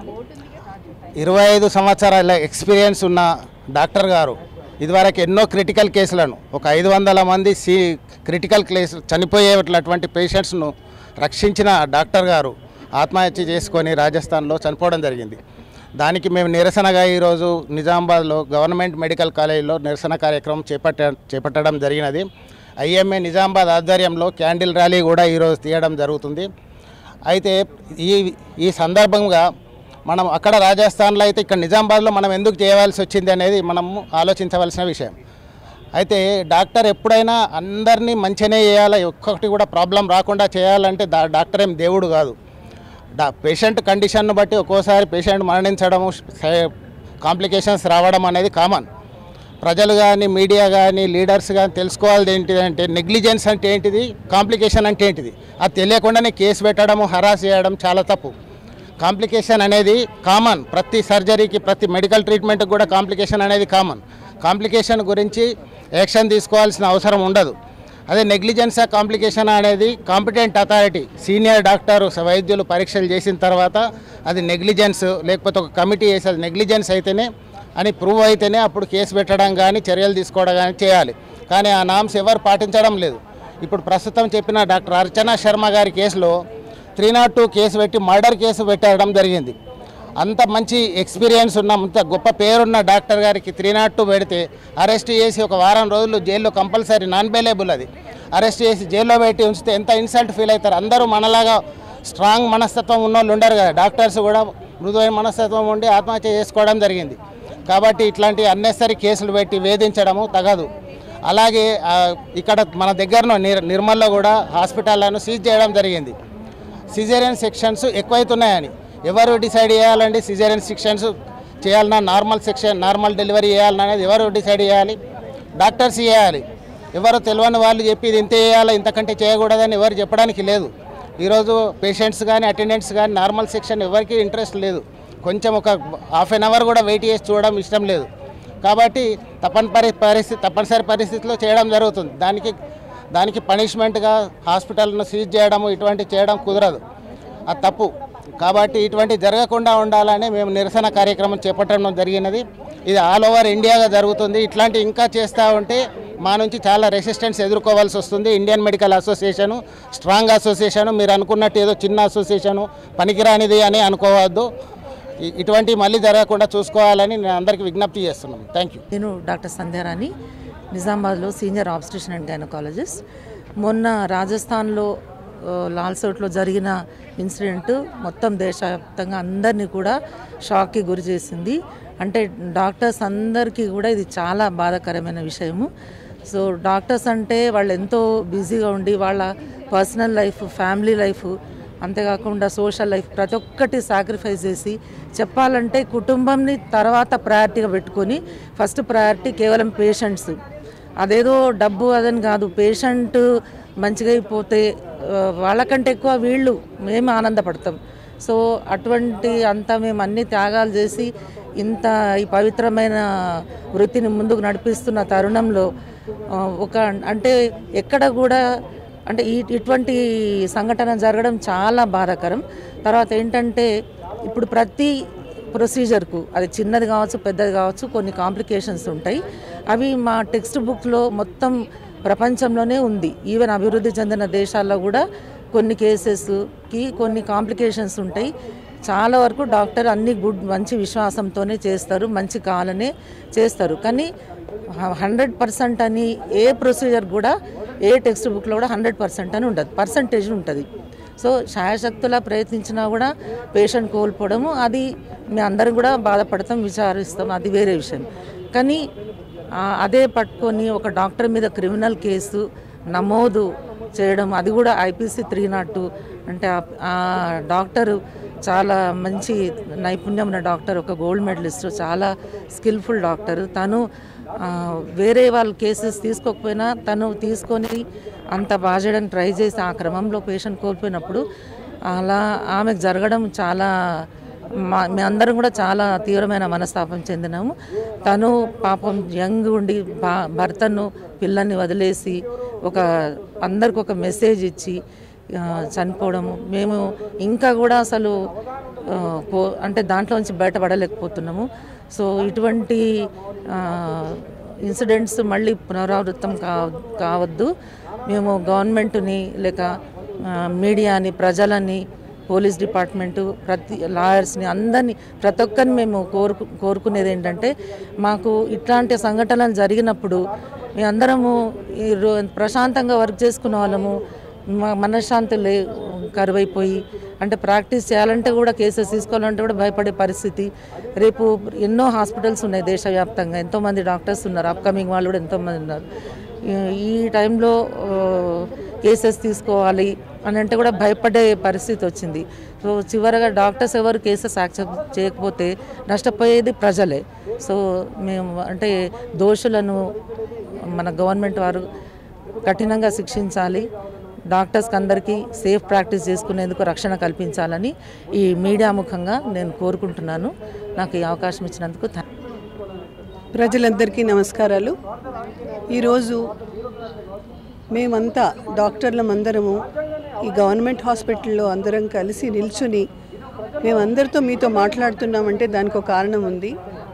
ఇరవై ఐదు సంవత్సరాల ఎక్స్పీరియన్స్ ఉన్న డాక్టర్ గారు ఇదివరకు ఎన్నో క్రిటికల్ కేసులను ఒక ఐదు వందల మంది సీ క్రిటికల్ కేసు చనిపోయేటటువంటి పేషెంట్స్ను రక్షించిన డాక్టర్ గారు ఆత్మహత్య చేసుకొని రాజస్థాన్లో చనిపోవడం జరిగింది దానికి మేము నిరసనగా ఈరోజు నిజామాబాద్లో గవర్నమెంట్ మెడికల్ కాలేజీలో నిరసన కార్యక్రమం చేపట్ట చేపట్టడం జరిగినది ఐఎంఏ నిజామాబాద్ ఆధ్వర్యంలో క్యాండిల్ ర్యాలీ కూడా ఈరోజు తీయడం జరుగుతుంది అయితే ఈ ఈ సందర్భంగా మనం అక్కడ రాజస్థాన్లో అయితే ఇక్కడ నిజామాబాద్లో మనం ఎందుకు చేయవలసి వచ్చింది అనేది మనము ఆలోచించవలసిన విషయం అయితే డాక్టర్ ఎప్పుడైనా అందరినీ మంచిగానే చేయాలి ఒక్కొక్కటి కూడా ప్రాబ్లం రాకుండా చేయాలంటే దా డాక్టర్ ఏం దేవుడు కాదు డా పేషెంట్ కండిషన్ను బట్టి ఒక్కోసారి పేషెంట్ మరణించడము కాంప్లికేషన్స్ రావడం అనేది కామన్ ప్రజలు కానీ మీడియా కానీ లీడర్స్ కానీ తెలుసుకోవాల్ది ఏంటిదంటే నెగ్లిజెన్స్ అంటే ఏంటిది కాంప్లికేషన్ అంటే ఏంటిది అది తెలియకుండానే కేసు పెట్టడము హరాస్ చేయడం చాలా తప్పు కాంప్లికేషన్ అనేది కామన్ ప్రతి సర్జరీకి ప్రతి మెడికల్ ట్రీట్మెంట్కి కూడా కాంప్లికేషన్ అనేది కామన్ కాంప్లికేషన్ గురించి యాక్షన్ తీసుకోవాల్సిన అవసరం ఉండదు అదే నెగ్లిజెన్స్ కాంప్లికేషన్ అనేది కాంపిటెంట్ అథారిటీ సీనియర్ డాక్టర్ వైద్యులు పరీక్షలు చేసిన తర్వాత అది నెగ్లిజెన్స్ లేకపోతే ఒక కమిటీ వేసి అది నెగ్లిజెన్స్ అయితేనే అని ప్రూవ్ అయితేనే అప్పుడు కేసు పెట్టడం కానీ చర్యలు తీసుకోవడం కానీ చేయాలి కానీ ఆ నామ్స్ ఎవరు పాటించడం లేదు ఇప్పుడు ప్రస్తుతం చెప్పిన డాక్టర్ అర్చనా శర్మ గారి కేసులో త్రీ నాట్ టూ కేసు పెట్టి మర్డర్ కేసు పెట్టడం జరిగింది అంత మంచి ఎక్స్పీరియన్స్ ఉన్న అంత గొప్ప పేరున్న డాక్టర్ గారికి త్రీ నాట్ టూ పెడితే అరెస్ట్ చేసి ఒక వారం రోజులు జైల్లో కంపల్సరీ నాన్ బెయిలబుల్ అది అరెస్ట్ చేసి జైల్లో పెట్టి ఉంచితే ఎంత ఇన్సల్ట్ ఫీల్ అవుతారు అందరూ మనలాగా స్ట్రాంగ్ మనస్తత్వం ఉన్న వాళ్ళు ఉండరు కదా డాక్టర్స్ కూడా మృదువైన మనస్తత్వం ఉండి ఆత్మహత్య చేసుకోవడం జరిగింది కాబట్టి ఇట్లాంటి అన్నెసరీ కేసులు పెట్టి వేధించడము తగదు అలాగే ఆ, ఇక్కడ మన దగ్గరలో నిర్ నిర్మల్లో కూడా హాస్పిటల్లను సీజ్ చేయడం జరిగింది సిజేరియన్ సెక్షన్స్ ఎక్కువైతున్నాయని ఎవరు డిసైడ్ చేయాలండి సిజేరియన్ సెక్షన్స్ చేయాలన్నా నార్మల్ సెక్షన్ నార్మల్ డెలివరీ చేయాలన్నా అనేది ఎవరు డిసైడ్ చేయాలి డాక్టర్స్ చేయాలి ఎవరు తెలియని వాళ్ళు చెప్పి ఇది ఇంత చేయాలి ఇంతకంటే చేయకూడదని ఎవరు చెప్పడానికి లేదు ఈరోజు పేషెంట్స్ కానీ అటెండెంట్స్ కానీ నార్మల్ సెక్షన్ ఎవరికి ఇంట్రెస్ట్ లేదు కొంచెం ఒక హాఫ్ అన్ అవర్ కూడా వెయిట్ చేసి చూడడం ఇష్టం లేదు కాబట్టి తప్పని పరి పరిస్థితి తప్పనిసరి పరిస్థితిలో చేయడం జరుగుతుంది దానికి దానికి పనిష్మెంట్గా హాస్పిటల్ను సీజ్ చేయడము ఇటువంటి చేయడం కుదరదు అది తప్పు కాబట్టి ఇటువంటి జరగకుండా ఉండాలని మేము నిరసన కార్యక్రమం చేపట్టడం జరిగినది ఇది ఆల్ ఓవర్ ఇండియాగా జరుగుతుంది ఇట్లాంటి ఇంకా చేస్తూ ఉంటే మా నుంచి చాలా రెసిస్టెన్స్ ఎదుర్కోవాల్సి వస్తుంది Indian medical association strong association మీరు అనుకున్నట్టు ఏదో చిన్న అసోసియేషను పనికిరానిది అని అనుకోవద్దు ఇ- ఇటువంటివి మళ్ళీ జరగకుండా చూసుకోవాలని నేను అందరికీ విజ్ఞప్తి చేస్తున్నాను థ్యాంక్ యూ నేను డాక్టర్ సంధ్యారాణి నిజామాబాద్లో సీనియర్ ఆబ్స్టిషన్ అండ్ గైనకాలజిస్ట్ మొన్న రాజస్థాన్లో ఆ, లాల్సోట్లో జరిగిన ఇన్సిడెంట్ మొత్తం దేశవ్యాప్తంగా అందరినీ కూడా షాక్కి గురి చేసింది అంటే డాక్టర్స్ అందరికీ కూడా ఇది చాలా బాధాకరమైన విషయము సో డాక్టర్స్ అంటే వాళ్ళు ఎంతో బిజీగా ఉండి వాళ్ళ పర్సనల్ లైఫ్ ఫ్యామిలీ లైఫ్ అంతేకాకుండా సోషల్ లైఫ్ ప్రతి ఒక్కటి సాక్రిఫైస్ చేసి చెప్పాలంటే కుటుంబంని తర్వాత ప్రయారిటీగా పెట్టుకొని ఫస్ట్ ప్రయారిటీ కేవలం పేషెంట్స్ అదేదో డబ్బు అదని కాదు పేషెంట్ మంచిగా అయిపోతే ఆ, వాళ్ళకంటే ఎక్కువ వీళ్ళు మేము ఆనందపడతాం సో అటువంటి అంతా మేము అన్ని త్యాగాలు చేసి ఇంత ఈ పవిత్రమైన వృత్తిని ముందుకు నడిపిస్తున్న తరుణంలో ఆ, ఒక అంటే ఎక్కడ కూడా అంటే ఈ ఇటువంటి సంఘటన జరగడం చాలా బాధాకరం తర్వాత ఏంటంటే ఇప్పుడు ప్రతి ప్రొసీజర్కు అది చిన్నది కావచ్చు పెద్దది కావచ్చు కొన్ని కాంప్లికేషన్స్ ఉంటాయి అవి మా టెక్స్ట్ బుక్లో మొత్తం ప్రపంచంలోనే ఉంది ఈవెన్ అభివృద్ధి చెందిన దేశాల్లో కూడా కొన్ని కేసెస్కి కొన్ని కాంప్లికేషన్స్ ఉంటాయి చాలా వరకు డాక్టర్ అన్ని గుడ్ మంచి విశ్వాసంతోనే చేస్తారు మంచి కావాలనే చేస్తారు కానీ హండ్రెడ్ పర్సెంట్ అని ఏ ప్రొసీజర్ కూడా ఏ టెక్స్ట్ బుక్లో కూడా హండ్రెడ్ పర్సెంట్ అని ఉండదు పర్సంటేజ్ ఉంటుంది సో శాయశక్తులా ప్రయత్నించినా కూడా పేషెంట్ కోల్పోవడము అది మేము అందరం కూడా బాధపడతాం విచారిస్తాం అది వేరే విషయం కానీ ఆ, అదే పట్టుకొని ఒక డాక్టర్ మీద క్రిమినల్ కేసు నమోదు చేయడం అది కూడా ఐపీసీ త్రీ నాట్ టూ అంటే ఆ- ఆ డాక్టరు చాలా మంచి నైపుణ్యం ఉన్న డాక్టర్ ఒక గోల్డ్ మెడలిస్ట్ చాలా స్కిల్ఫుల్ డాక్టర్ తను ఆ, వేరే వాళ్ళ కేసెస్ తీసుకోకపోయినా తను తీసుకొని అంత బాగా చేయడానికి ట్రై చేసి ఆ క్రమంలో పేషెంట్ కోల్పోయినప్పుడు అలా ఆమెకు జరగడం చాలా మా మేమందరం కూడా చాలా తీవ్రమైన మనస్తాపం చెందినాము తను పాపం యంగ్ ఉండి బా భర్తను పిల్లల్ని వదిలేసి ఒక అందరికి ఒక మెసేజ్ ఇచ్చి ఆ, చనిపోవడము మేము ఇంకా కూడా అసలు ఆ, పో- అంటే దాంట్లో నుంచి బయటపడలేకపోతున్నాము సో ఇటువంటి ఇన్సిడెంట్స్ మళ్ళీ పునరావృతం కా కావద్దు మేము గవర్నమెంట్ని లేక ఆ, మీడియాని ప్రజలని పోలీస్ డిపార్ట్మెంటు ప్రతి లాయర్స్ని అందరినీ ప్రతి ఒక్కరిని మేము కోరుకు కోరుకునేది ఏంటంటే మాకు ఇట్లాంటి సంఘటనలు జరిగినప్పుడు మేమందరము ఈ రో- ప్రశాంతంగా వర్క్ చేసుకునే వాళ్ళము మా మనశ్శాంతి లే కరువైపోయి అంటే ప్రాక్టీస్ చేయాలంటే కూడా కేసెస్ తీసుకోవాలంటే కూడా భయపడే పరిస్థితి రేపు ఎన్నో హాస్పిటల్స్ ఉన్నాయి దేశవ్యాప్తంగా ఎంతోమంది డాక్టర్స్ ఉన్నారు అప్కమింగ్ వాళ్ళు కూడా ఎంతోమంది ఉన్నారు ఈ- ఈ టైంలో కేసెస్ తీసుకోవాలి అని అంటే కూడా భయపడే పరిస్థితి వచ్చింది సో చివరగా డాక్టర్స్ ఎవరు కేసెస్ యాక్సెప్ట్ చేయకపోతే నష్టపోయేది ప్రజలే సో మేము అంటే దోషులను మన గవర్నమెంట్ వారు కఠినంగా శిక్షించాలి డాక్టర్స్కి అందరికీ సేఫ్ ప్రాక్టీస్ చేసుకునేందుకు రక్షణ కల్పించాలని ఈ మీడియా ముఖంగా నేను కోరుకుంటున్నాను నాకు ఈ అవకాశం ఇచ్చినందుకు థ్యాంక్ ప్రజలందరికీ నమస్కారాలు ఈరోజు మేమంతా డాక్టర్లమందరము ఈ గవర్నమెంట్ హాస్పిటల్లో అందరం కలిసి నిల్చుని మేమందరితో మీతో మాట్లాడుతున్నామంటే దానికి ఒక కారణం ఉంది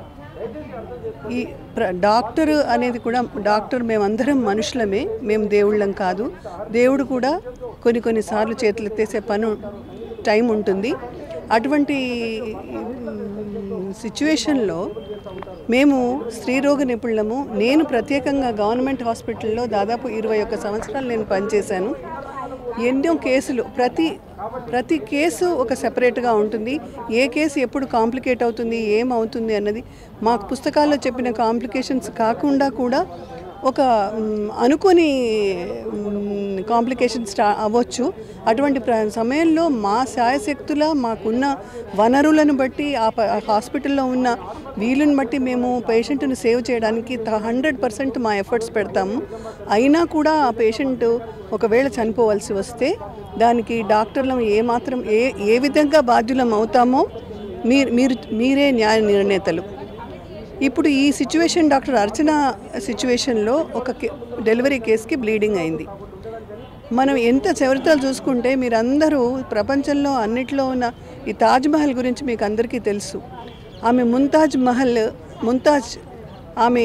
ఈ ప్ర డాక్టర్ అనేది కూడా డాక్టర్ మేమందరం మనుషులమే మేము దేవుళ్ళం కాదు దేవుడు కూడా కొన్ని కొన్నిసార్లు చేతులు ఎత్తేసే పని టైం ఉంటుంది అటువంటి సిచ్యువేషన్లో మేము స్త్రీరోగ నిపుణులము నేను ప్రత్యేకంగా గవర్నమెంట్ హాస్పిటల్లో దాదాపు ఇరవై ఒక్క సంవత్సరాలు నేను పనిచేశాను ఎన్నో కేసులు ప్రతి ప్రతి కేసు ఒక సెపరేట్గా ఉంటుంది ఏ కేసు ఎప్పుడు కాంప్లికేట్ అవుతుంది ఏమవుతుంది అన్నది మాకు పుస్తకాల్లో చెప్పిన కాంప్లికేషన్స్ కాకుండా కూడా ఒక మ్, అనుకోని కాంప్లికేషన్స్ స్టా అవ్వచ్చు అటువంటి ప్ర సమయంలో మా శాయశక్తుల మాకున్న వనరులను బట్టి ఆ ప- ఆ హాస్పిటల్లో ఉన్న వీలుని బట్టి మేము పేషెంట్ని సేవ్ చేయడానికి హండ్రెడ్ పర్సెంట్ మా ఎఫర్ట్స్ పెడతాము అయినా కూడా ఆ పేషెంట్ ఒకవేళ చనిపోవాల్సి వస్తే దానికి డాక్టర్లం ఏమాత్రం ఏ ఏ విధంగా బాధ్యులం అవుతామో మీరు మీరు మీరే న్యాయ నిర్ణేతలు ఇప్పుడు ఈ సిచ్యువేషన్ డాక్టర్ అర్చన సిచ్యువేషన్లో ఒక కే- డెలివరీ కేసుకి బ్లీడింగ్ అయింది మనం ఎంత చరిత్రలు చూసుకుంటే మీరందరూ ప్రపంచంలో అన్నిట్లో ఉన్న ఈ తాజ్ మహల్ గురించి మీకు అందరికీ తెలుసు ఆమె ముంతాజ్ మహల్ ముంతాజ్ ఆమె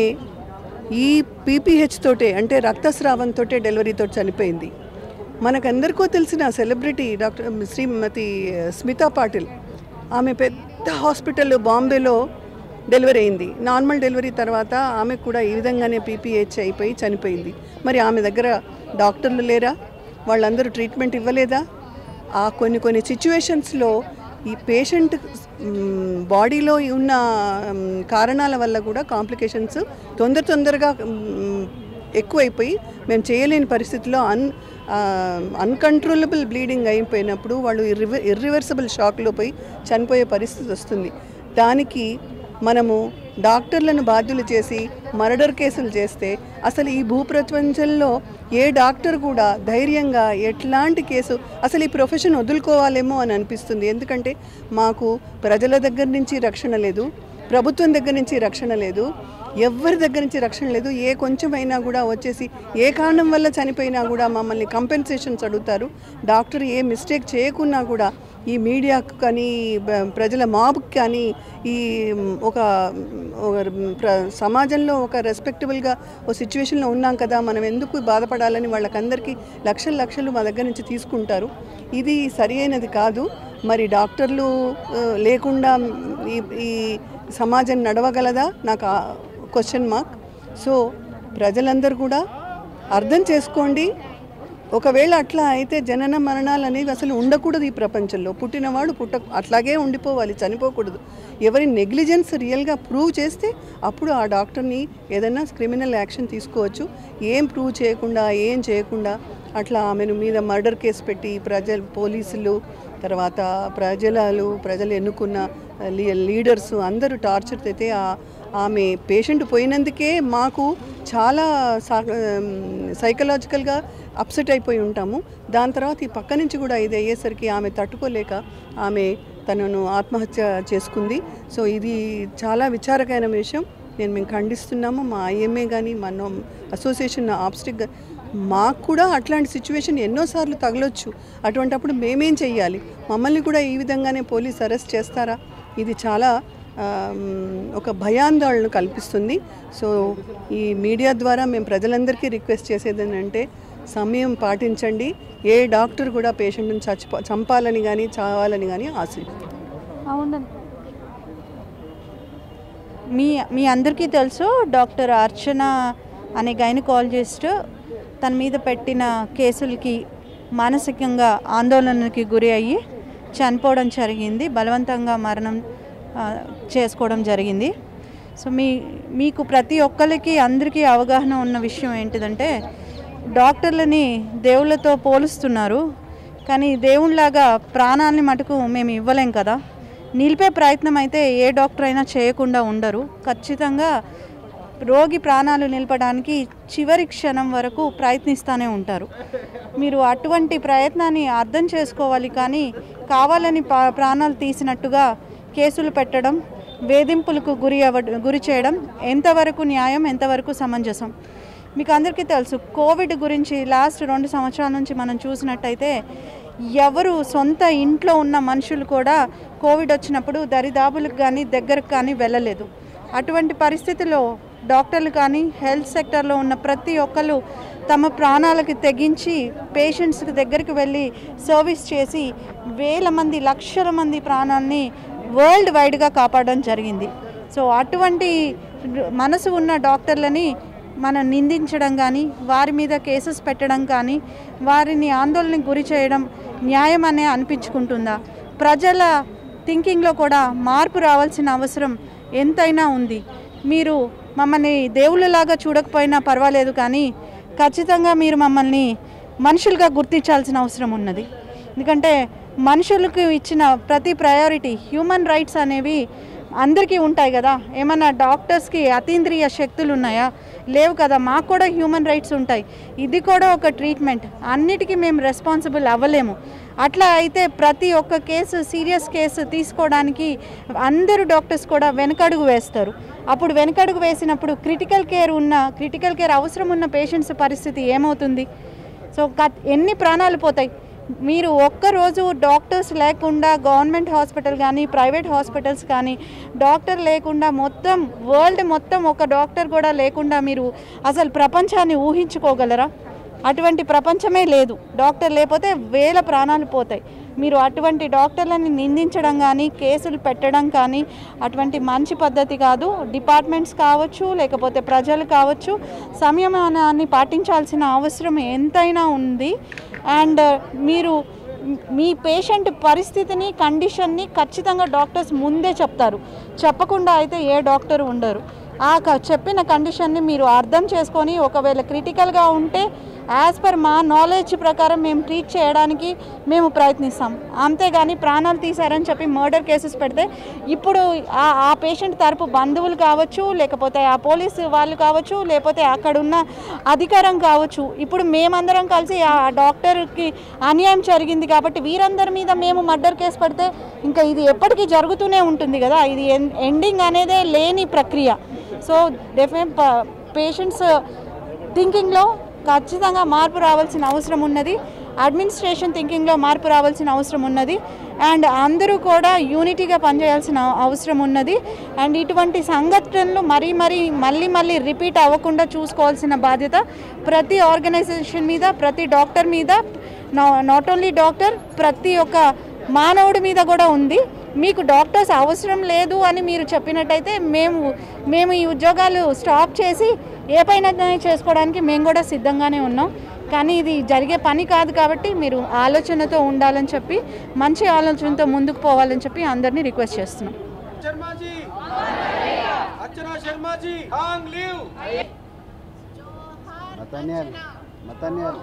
ఈ పీపీహెచ్ తోటే అంటే రక్తస్రావంతో డెలివరీతో చనిపోయింది మనకందరికో తెలిసిన సెలబ్రిటీ డాక్టర్ శ్రీమతి స్మితా పాటిల్ ఆమె పెద్ద హాస్పిటల్ బాంబేలో డెలివరీ అయింది నార్మల్ డెలివరీ తర్వాత ఆమె కూడా ఈ విధంగానే పీపీహెచ్ అయిపోయి చనిపోయింది మరి ఆమె దగ్గర డాక్టర్లు లేరా వాళ్ళందరూ ట్రీట్మెంట్ ఇవ్వలేదా ఆ కొన్ని కొన్ని సిచ్యువేషన్స్లో ఈ పేషెంట్ బాడీలో ఉన్న మ్, కారణాల వల్ల కూడా కాంప్లికేషన్స్ తొందర తొందరగా మ్, ఎక్కువైపోయి మేము చేయలేని పరిస్థితిలో అన్ అన్కంట్రోలబుల్ బ్లీడింగ్ అయిపోయినప్పుడు వాళ్ళు ఇర్రివ ఇర్రివర్సబుల్ షాక్లో పోయి చనిపోయే పరిస్థితి వస్తుంది దానికి మనము డాక్టర్లను బాధ్యులు చేసి మర్డర్ కేసులు చేస్తే అసలు ఈ భూప్రపంచంలో ఏ డాక్టర్ కూడా ధైర్యంగా ఎట్లాంటి కేసు అసలు ఈ ప్రొఫెషన్ వదులుకోవాలేమో అని అనిపిస్తుంది ఎందుకంటే మాకు ప్రజల దగ్గర నుంచి రక్షణ లేదు ప్రభుత్వం దగ్గర నుంచి రక్షణ లేదు ఎవరి దగ్గర నుంచి రక్షణ లేదు ఏ కొంచెమైనా కూడా వచ్చేసి ఏ కారణం వల్ల చనిపోయినా కూడా మమ్మల్ని కంపెన్సేషన్స్ అడుగుతారు డాక్టర్ ఏ మిస్టేక్ చేయకున్నా కూడా ఈ మీడియాకు కానీ బ- ప్రజల మాబ్కి కానీ ఈ ఒక ఒక ప్ర సమాజంలో ఒక రెస్పెక్టబుల్గా ఓ సిచ్యువేషన్లో ఉన్నాం కదా మనం ఎందుకు బాధపడాలని వాళ్ళకందరికీ లక్షలు లక్షలు మా దగ్గర నుంచి తీసుకుంటారు ఇది సరి అయినది కాదు మరి డాక్టర్లు ఆ, లేకుండా ఈ ఈ సమాజం నడవగలదా నాకు క్వశ్చన్ మార్క్ సో ప్రజలందరూ కూడా అర్థం చేసుకోండి ఒకవేళ అట్లా అయితే జనన మరణాలు అనేవి అసలు ఉండకూడదు ఈ ప్రపంచంలో పుట్టినవాడు పుట్ట అట్లాగే ఉండిపోవాలి చనిపోకూడదు ఎవరి నెగ్లిజెన్స్ రియల్గా ప్రూవ్ చేస్తే అప్పుడు ఆ డాక్టర్ని ఏదైనా క్రిమినల్ యాక్షన్ తీసుకోవచ్చు ఏం ప్రూవ్ చేయకుండా ఏం చేయకుండా అట్లా ఆమెను మీద మర్డర్ కేసు పెట్టి ప్రజలు పోలీసులు తర్వాత ప్రజలు ప్రజలు ఎన్నుకున్న లీ- లీడర్స్ అందరూ టార్చర్ అయితే ఆ- ఆమె పేషెంట్ పోయినందుకే మాకు చాలా సైకలాజికల్గా అప్సెట్ అయిపోయి ఉంటాము దాని తర్వాత ఈ పక్క నుంచి కూడా ఇది అయ్యేసరికి ఆమె తట్టుకోలేక ఆమె తనను ఆత్మహత్య చేసుకుంది సో ఇది చాలా విచారకమైన విషయం నేను మేము ఖండిస్తున్నాము మా ఐఎంఏ కానీ మా నో అసోసియేషన్ ఆబ్స్టిక్ మాకు కూడా అట్లాంటి సిచ్యువేషన్ ఎన్నోసార్లు తగలొచ్చు అటువంటప్పుడు మేమేం చెయ్యాలి మమ్మల్ని కూడా ఈ విధంగానే పోలీస్ అరెస్ట్ చేస్తారా ఇది చాలా ఆమ్, ఒక భయాందోళన కల్పిస్తుంది సో ఈ మీడియా ద్వారా మేము ప్రజలందరికీ రిక్వెస్ట్ చేసేది ఏంటంటే సమయం పాటించండి ఏ డాక్టర్ కూడా పేషెంట్ని చచ్చిపో చంపాలని కానీ చావాలని కానీ ఆశించారు అవునండి మీ మీ అందరికీ తెలుసు డాక్టర్ అర్చన అనే గైనకాలజిస్ట్ తన మీద పెట్టిన కేసులకి మానసికంగా ఆందోళనకి గురి అయ్యి చనిపోవడం జరిగింది బలవంతంగా మరణం ఆ, చేసుకోవడం జరిగింది సో మీ మీకు ప్రతి ఒక్కరికి అందరికీ అవగాహన ఉన్న విషయం ఏంటిదంటే డాక్టర్లని దేవుళ్ళతో పోలుస్తున్నారు కానీ దేవుళ్ళలాగా ప్రాణాలని మటుకు మేము ఇవ్వలేం కదా నిలిపే ప్రయత్నం అయితే ఏ డాక్టర్ అయినా చేయకుండా ఉండరు ఖచ్చితంగా రోగి ప్రాణాలు నిలపడానికి చివరి క్షణం వరకు ప్రయత్నిస్తూనే ఉంటారు మీరు అటువంటి ప్రయత్నాన్ని అర్థం చేసుకోవాలి కానీ కావాలని పా- ప్రాణాలు తీసినట్టుగా కేసులు పెట్టడం వేధింపులకు గురి అవ్వ గురి చేయడం ఎంతవరకు న్యాయం ఎంతవరకు సమంజసం మీకు అందరికీ తెలుసు కోవిడ్ గురించి లాస్ట్ రెండు సంవత్సరాల నుంచి మనం చూసినట్టయితే ఎవరు సొంత ఇంట్లో ఉన్న మనుషులు కూడా కోవిడ్ వచ్చినప్పుడు దరిదాపులకు కానీ దగ్గరకు కానీ వెళ్ళలేదు అటువంటి పరిస్థితిలో డాక్టర్లు కానీ హెల్త్ సెక్టర్లో ఉన్న ప్రతి ఒక్కరు తమ ప్రాణాలకి తెగించి పేషెంట్స్కి దగ్గరికి వెళ్ళి సర్వీస్ చేసి వేల మంది లక్షల మంది ప్రాణాలని వరల్డ్ వైడ్గా కాపాడడం జరిగింది సో అటువంటి మనసు ఉన్న డాక్టర్లని మనం నిందించడం కానీ వారి మీద కేసెస్ పెట్టడం కానీ వారిని ఆందోళనకు గురి చేయడం న్యాయం అనే అనిపించుకుంటుందా ప్రజల థింకింగ్లో కూడా మార్పు రావాల్సిన అవసరం ఎంతైనా ఉంది మీరు మమ్మల్ని దేవుళ్ళలాగా చూడకపోయినా పర్వాలేదు కానీ ఖచ్చితంగా మీరు మమ్మల్ని మనుషులుగా గుర్తించాల్సిన అవసరం ఉన్నది ఎందుకంటే మనుషులకు ఇచ్చిన ప్రతి ప్రయారిటీ హ్యూమన్ రైట్స్ అనేవి అందరికీ ఉంటాయి కదా ఏమన్నా డాక్టర్స్కి అతీంద్రియ శక్తులు ఉన్నాయా లేవు కదా మాకు కూడా హ్యూమన్ రైట్స్ ఉంటాయి ఇది కూడా ఒక ట్రీట్మెంట్ అన్నిటికీ మేము రెస్పాన్సిబుల్ అవ్వలేము అట్లా అయితే ప్రతి ఒక్క కేసు సీరియస్ కేసు తీసుకోవడానికి అందరూ డాక్టర్స్ కూడా వెనకడుగు వేస్తారు అప్పుడు వెనకడుగు వేసినప్పుడు క్రిటికల్ కేర్ ఉన్న క్రిటికల్ కేర్ అవసరం ఉన్న పేషెంట్స్ పరిస్థితి ఏమవుతుంది సో గత్- ఎన్ని ప్రాణాలు పోతాయి మీరు ఒక్కరోజు డాక్టర్స్ లేకుండా గవర్నమెంట్ హాస్పిటల్ కానీ ప్రైవేట్ హాస్పిటల్స్ కానీ డాక్టర్ లేకుండా మొత్తం వరల్డ్ మొత్తం ఒక డాక్టర్ కూడా లేకుండా మీరు అసలు ప్రపంచాన్ని ఊహించుకోగలరా అటువంటి ప్రపంచమే లేదు డాక్టర్ లేకపోతే వేల ప్రాణాలు పోతాయి మీరు అటువంటి డాక్టర్లని నిందించడం కానీ కేసులు పెట్టడం కానీ అటువంటి మంచి పద్ధతి కాదు డిపార్ట్మెంట్స్ కావచ్చు లేకపోతే ప్రజలు కావచ్చు సంయమనాన్ని పాటించాల్సిన అవసరం ఎంతైనా ఉంది అండ్ మీరు మీ పేషెంట్ పరిస్థితిని కండిషన్ని ఖచ్చితంగా డాక్టర్స్ ముందే చెప్తారు చెప్పకుండా అయితే ఏ డాక్టర్ ఉండరు ఆ క- చెప్పిన కండిషన్ని మీరు అర్థం చేసుకొని ఒకవేళ క్రిటికల్గా ఉంటే యాజ్ పర్ మా నాలెడ్జ్ ప్రకారం మేము ట్రీట్ చేయడానికి మేము ప్రయత్నిస్తాం అంతేగాని ప్రాణాలు తీశారని చెప్పి మర్డర్ కేసెస్ పెడితే ఇప్పుడు ఆ ఆ పేషెంట్ తరపు బంధువులు కావచ్చు లేకపోతే ఆ పోలీసు వాళ్ళు కావచ్చు లేకపోతే అక్కడున్న అధికారం కావచ్చు ఇప్పుడు మేమందరం కలిసి ఆ డాక్టర్కి అన్యాయం జరిగింది కాబట్టి వీరందరి మీద మేము మర్డర్ కేసు పెడితే ఇంకా ఇది ఎప్పటికీ జరుగుతూనే ఉంటుంది కదా ఇది ఎండింగ్ అనేదే లేని ప్రక్రియ సో డెఫినెట్ పేషెంట్స్ థింకింగ్లో ఖచ్చితంగా మార్పు రావాల్సిన అవసరం ఉన్నది అడ్మినిస్ట్రేషన్ థింకింగ్లో మార్పు రావాల్సిన అవసరం ఉన్నది అండ్ అందరూ కూడా యూనిటీగా పనిచేయాల్సిన అవసరం ఉన్నది అండ్ ఇటువంటి సంఘటనలు మరీ మరీ మళ్ళీ మళ్ళీ రిపీట్ అవ్వకుండా చూసుకోవాల్సిన బాధ్యత ప్రతి ఆర్గనైజేషన్ మీద ప్రతి డాక్టర్ మీద నాట్ ఓన్లీ డాక్టర్ ప్రతి ఒక్క మానవుడి మీద కూడా ఉంది మీకు డాక్టర్స్ అవసరం లేదు అని మీరు చెప్పినట్టయితే మేము మేము ఈ ఉద్యోగాలు స్టాప్ చేసి ఏ పైన చేసుకోవడానికి మేము కూడా సిద్ధంగానే ఉన్నాం కానీ ఇది జరిగే పని కాదు కాబట్టి మీరు ఆలోచనతో ఉండాలని చెప్పి మంచి ఆలోచనతో ముందుకు పోవాలని చెప్పి అందరినీ రిక్వెస్ట్ చేస్తున్నాం शर्मा जी अर्चना शर्मा जी लॉन्ग लिव మతన్యాల్ మతన్యాల్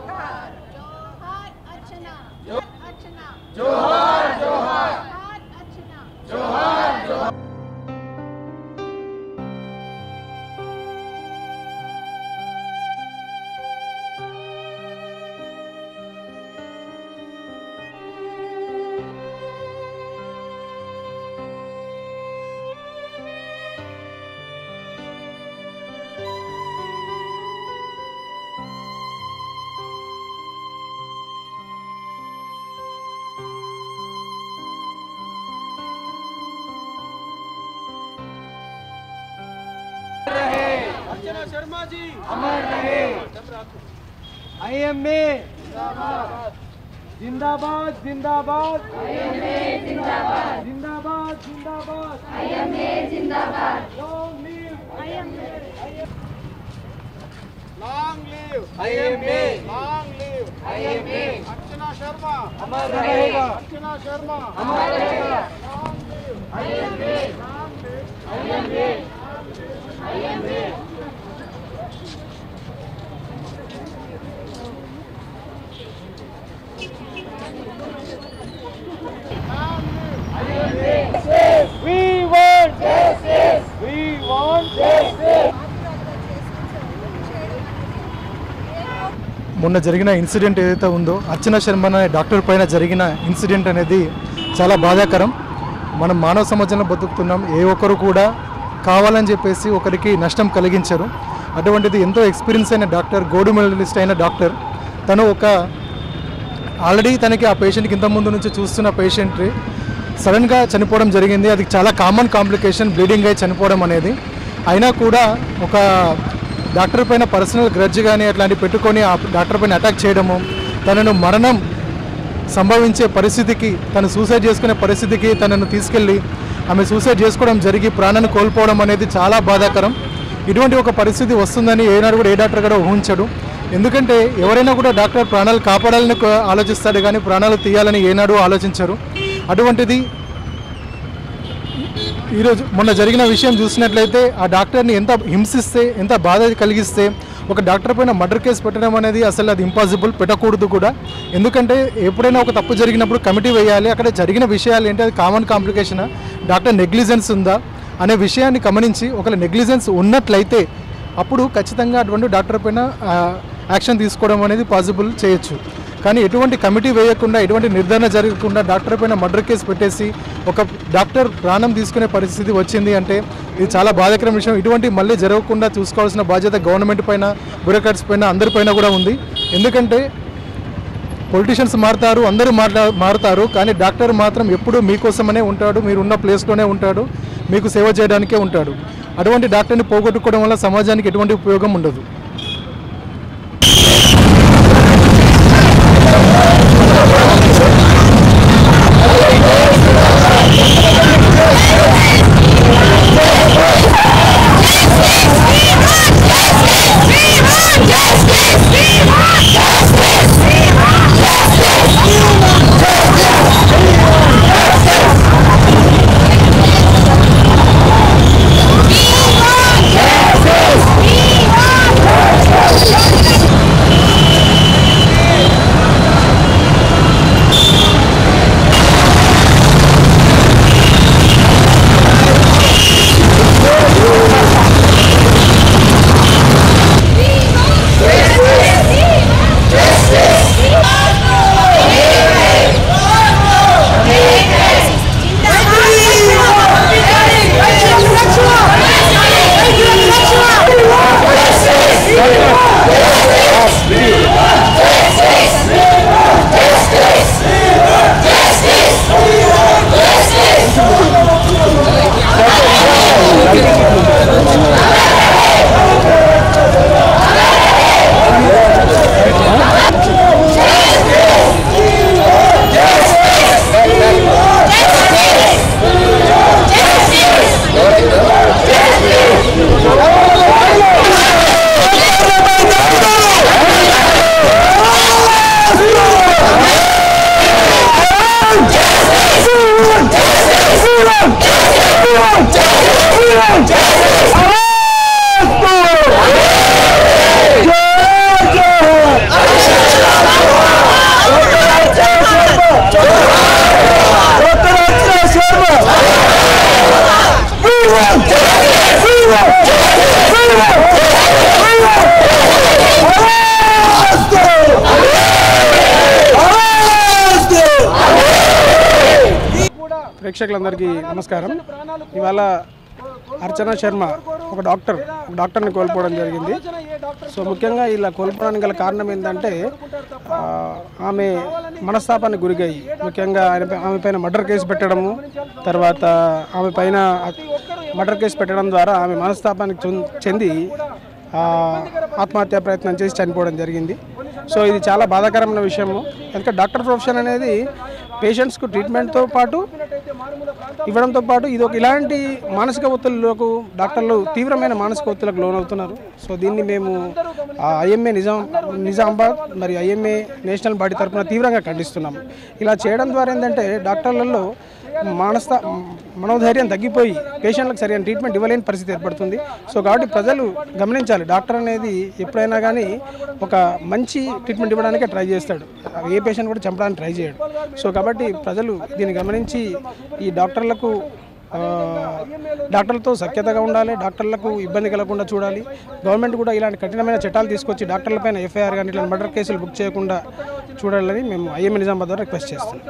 जोहार जोहार जोहार जोहार अर्चना शर्मा जी अमर रहे आईएमए जिंदाबाद जिंदाबाद जिंदाबाद जिंदाबाद जिंदाबाद आईएमए जिंदाबाद long live IMA long live IMA long live IMA Archana Sharma अमर रहेगा अर्चना शर्मा अमर रहेगा long live IMA long live IMA IMA We want justice. We want justice. మొన్న జరిగిన ఇన్సిడెంట్ ఏదైతే ఉందో అర్చన శర్మ అనే డాక్టర్ పైన జరిగిన ఇన్సిడెంట్ అనేది చాలా బాధాకరం మనం మానవ సమాజంలో బతుకుతున్నాం ఏ ఒక్కరు కూడా కావాలని చెప్పేసి ఒకరికి నష్టం కలిగించరు అటువంటిది ఎంతో ఎక్స్పీరియన్స్ అయిన డాక్టర్ గోల్డ్ మెడలిస్ట్ అయిన డాక్టర్ తను ఒక ఆల్రెడీ తనకి ఆ పేషెంట్కి ఇంతకుముందు నుంచి చూస్తున్న పేషెంట్ సడన్గా చనిపోవడం జరిగింది అది చాలా కామన్ కాంప్లికేషన్ బ్లీడింగ్ అయి చనిపోవడం అనేది అయినా కూడా ఒక డాక్టర్ పైన పర్సనల్ గ్రడ్జ్ కానీ అట్లాంటివి పెట్టుకొని ఆ డాక్టర్ పైన అటాక్ చేయడము తనను మరణం సంభవించే పరిస్థితికి తను సూసైడ్ చేసుకునే పరిస్థితికి తనను తీసుకెళ్ళి ఆమె సూసైడ్ చేసుకోవడం జరిగి ప్రాణాన్ని కోల్పోవడం అనేది చాలా బాధాకరం ఇటువంటి ఒక పరిస్థితి వస్తుందని ఏనాడు కూడా ఏ డాక్టర్ కూడా ఊహించడు ఎందుకంటే ఎవరైనా కూడా డాక్టర్ ప్రాణాలు కాపాడాలని కో- ఆలోచిస్తాడు కానీ ప్రాణాలు తీయాలని ఏనాడు ఆలోచించరు అటువంటిది ఈరోజు మొన్న జరిగిన విషయం చూసినట్లయితే ఆ డాక్టర్ని ఎంత హింసిస్తే ఎంత బాధ కలిగిస్తే ఒక డాక్టర్ పైన మర్డర్ కేసు పెట్టడం అనేది అసలు అది ఇంపాసిబుల్ పెట్టకూడదు కూడా ఎందుకంటే ఎప్పుడైనా ఒక తప్పు జరిగినప్పుడు కమిటీ వేయాలి అక్కడ జరిగిన విషయాలు ఏంటి అది కామన్ కాంప్లికేషన్ డాక్టర్ నెగ్లిజెన్స్ ఉందా అనే విషయాన్ని గమనించి ఒకవేళ నెగ్లిజెన్స్ ఉన్నట్లయితే అప్పుడు ఖచ్చితంగా అటువంటి డాక్టర్ పైన ఆ, యాక్షన్ తీసుకోవడం అనేది పాసిబుల్ చేయొచ్చు కానీ ఎటువంటి కమిటీ వేయకుండా ఎటువంటి నిర్ధారణ జరగకుండా డాక్టర్ పైన మర్డర్ కేసు పెట్టేసి ఒక డాక్టర్ ప్రాణం తీసుకునే పరిస్థితి వచ్చింది అంటే ఇది చాలా బాధాకరమైన విషయం ఇటువంటి మళ్ళీ జరగకుండా చూసుకోవాల్సిన బాధ్యత గవర్నమెంట్ పైన బ్యూరోక్రాట్స్ పైన అందరిపైన కూడా ఉంది ఎందుకంటే పొలిటీషియన్స్ మారుతారు అందరూ మాట్లా మారుతారు కానీ డాక్టర్ మాత్రం ఎప్పుడూ మీకోసమనే ఉంటాడు మీరు ఉన్న ప్లేస్లోనే ఉంటాడు మీకు సేవ చేయడానికే ఉంటాడు అటువంటి డాక్టర్ని పోగొట్టుకోవడం వల్ల సమాజానికి ఎటువంటి ఉపయోగం ఉండదు ప్రేక్షకులందరికీ నమస్కారం ఇవాళ అర్చన శర్మ ఒక డాక్టర్ ఒక డాక్టర్ని కోల్పోవడం జరిగింది సో ముఖ్యంగా ఇలా కోల్పోవడానికి గల కారణం ఏంటంటే ఆ, ఆమె మనస్తాపానికి గురిగాయి ముఖ్యంగా ఆయన పై- ఆమె పైన మర్డర్ కేసు పెట్టడము తర్వాత ఆమె పైన మర్డర్ కేసు పెట్టడం ద్వారా ఆమె మనస్తాపానికి చెంది- చెంది ఆ, ఆత్మహత్యా ప్రయత్నం చేసి చనిపోవడం జరిగింది సో ఇది చాలా బాధాకరమైన విషయము ఎందుకంటే డాక్టర్ ప్రొఫెషన్ అనేది పేషెంట్స్కు ట్రీట్మెంట్తో పాటు ఇవ్వడంతో పాటు ఇది ఒక ఇలాంటి మానసిక ఒత్తిళ్లకు డాక్టర్లు తీవ్రమైన మానసిక ఒత్తిళ్లకు లోనవుతున్నారు సో దీన్ని మేము ఐఎంఏ నిజాం నిజామాబాద్ మరి ఐఎంఏ నేషనల్ బాడీ తరఫున తీవ్రంగా ఖండిస్తున్నాము ఇలా చేయడం ద్వారా ఏంటంటే డాక్టర్లలో మానస మనోధైర్యం తగ్గిపోయి పేషెంట్లకు సరైన ట్రీట్మెంట్ ఇవ్వలేని పరిస్థితి ఏర్పడుతుంది సో కాబట్టి ప్రజలు గమనించాలి డాక్టర్ అనేది ఎప్పుడైనా కానీ ఒక మంచి ట్రీట్మెంట్ ఇవ్వడానికే ట్రై చేస్తాడు ఏ పేషెంట్ కూడా చంపడానికి ట్రై చేయడు సో కాబట్టి ప్రజలు దీన్ని గమనించి ఈ డాక్టర్లకు ఆ, డాక్టర్లతో సఖ్యతగా ఉండాలి డాక్టర్లకు ఇబ్బంది కలగకుండా చూడాలి గవర్నమెంట్ కూడా ఇలాంటి కఠినమైన చట్టాలు తీసుకొచ్చి డాక్టర్లపైన ఎఫ్ఐఆర్ కానీ ఇలాంటి మర్డర్ కేసులు బుక్ చేయకుండా చూడాలని మేము ఐఎంఏ నిజామాబాద్ ద్వారా రిక్వెస్ట్ చేస్తున్నాం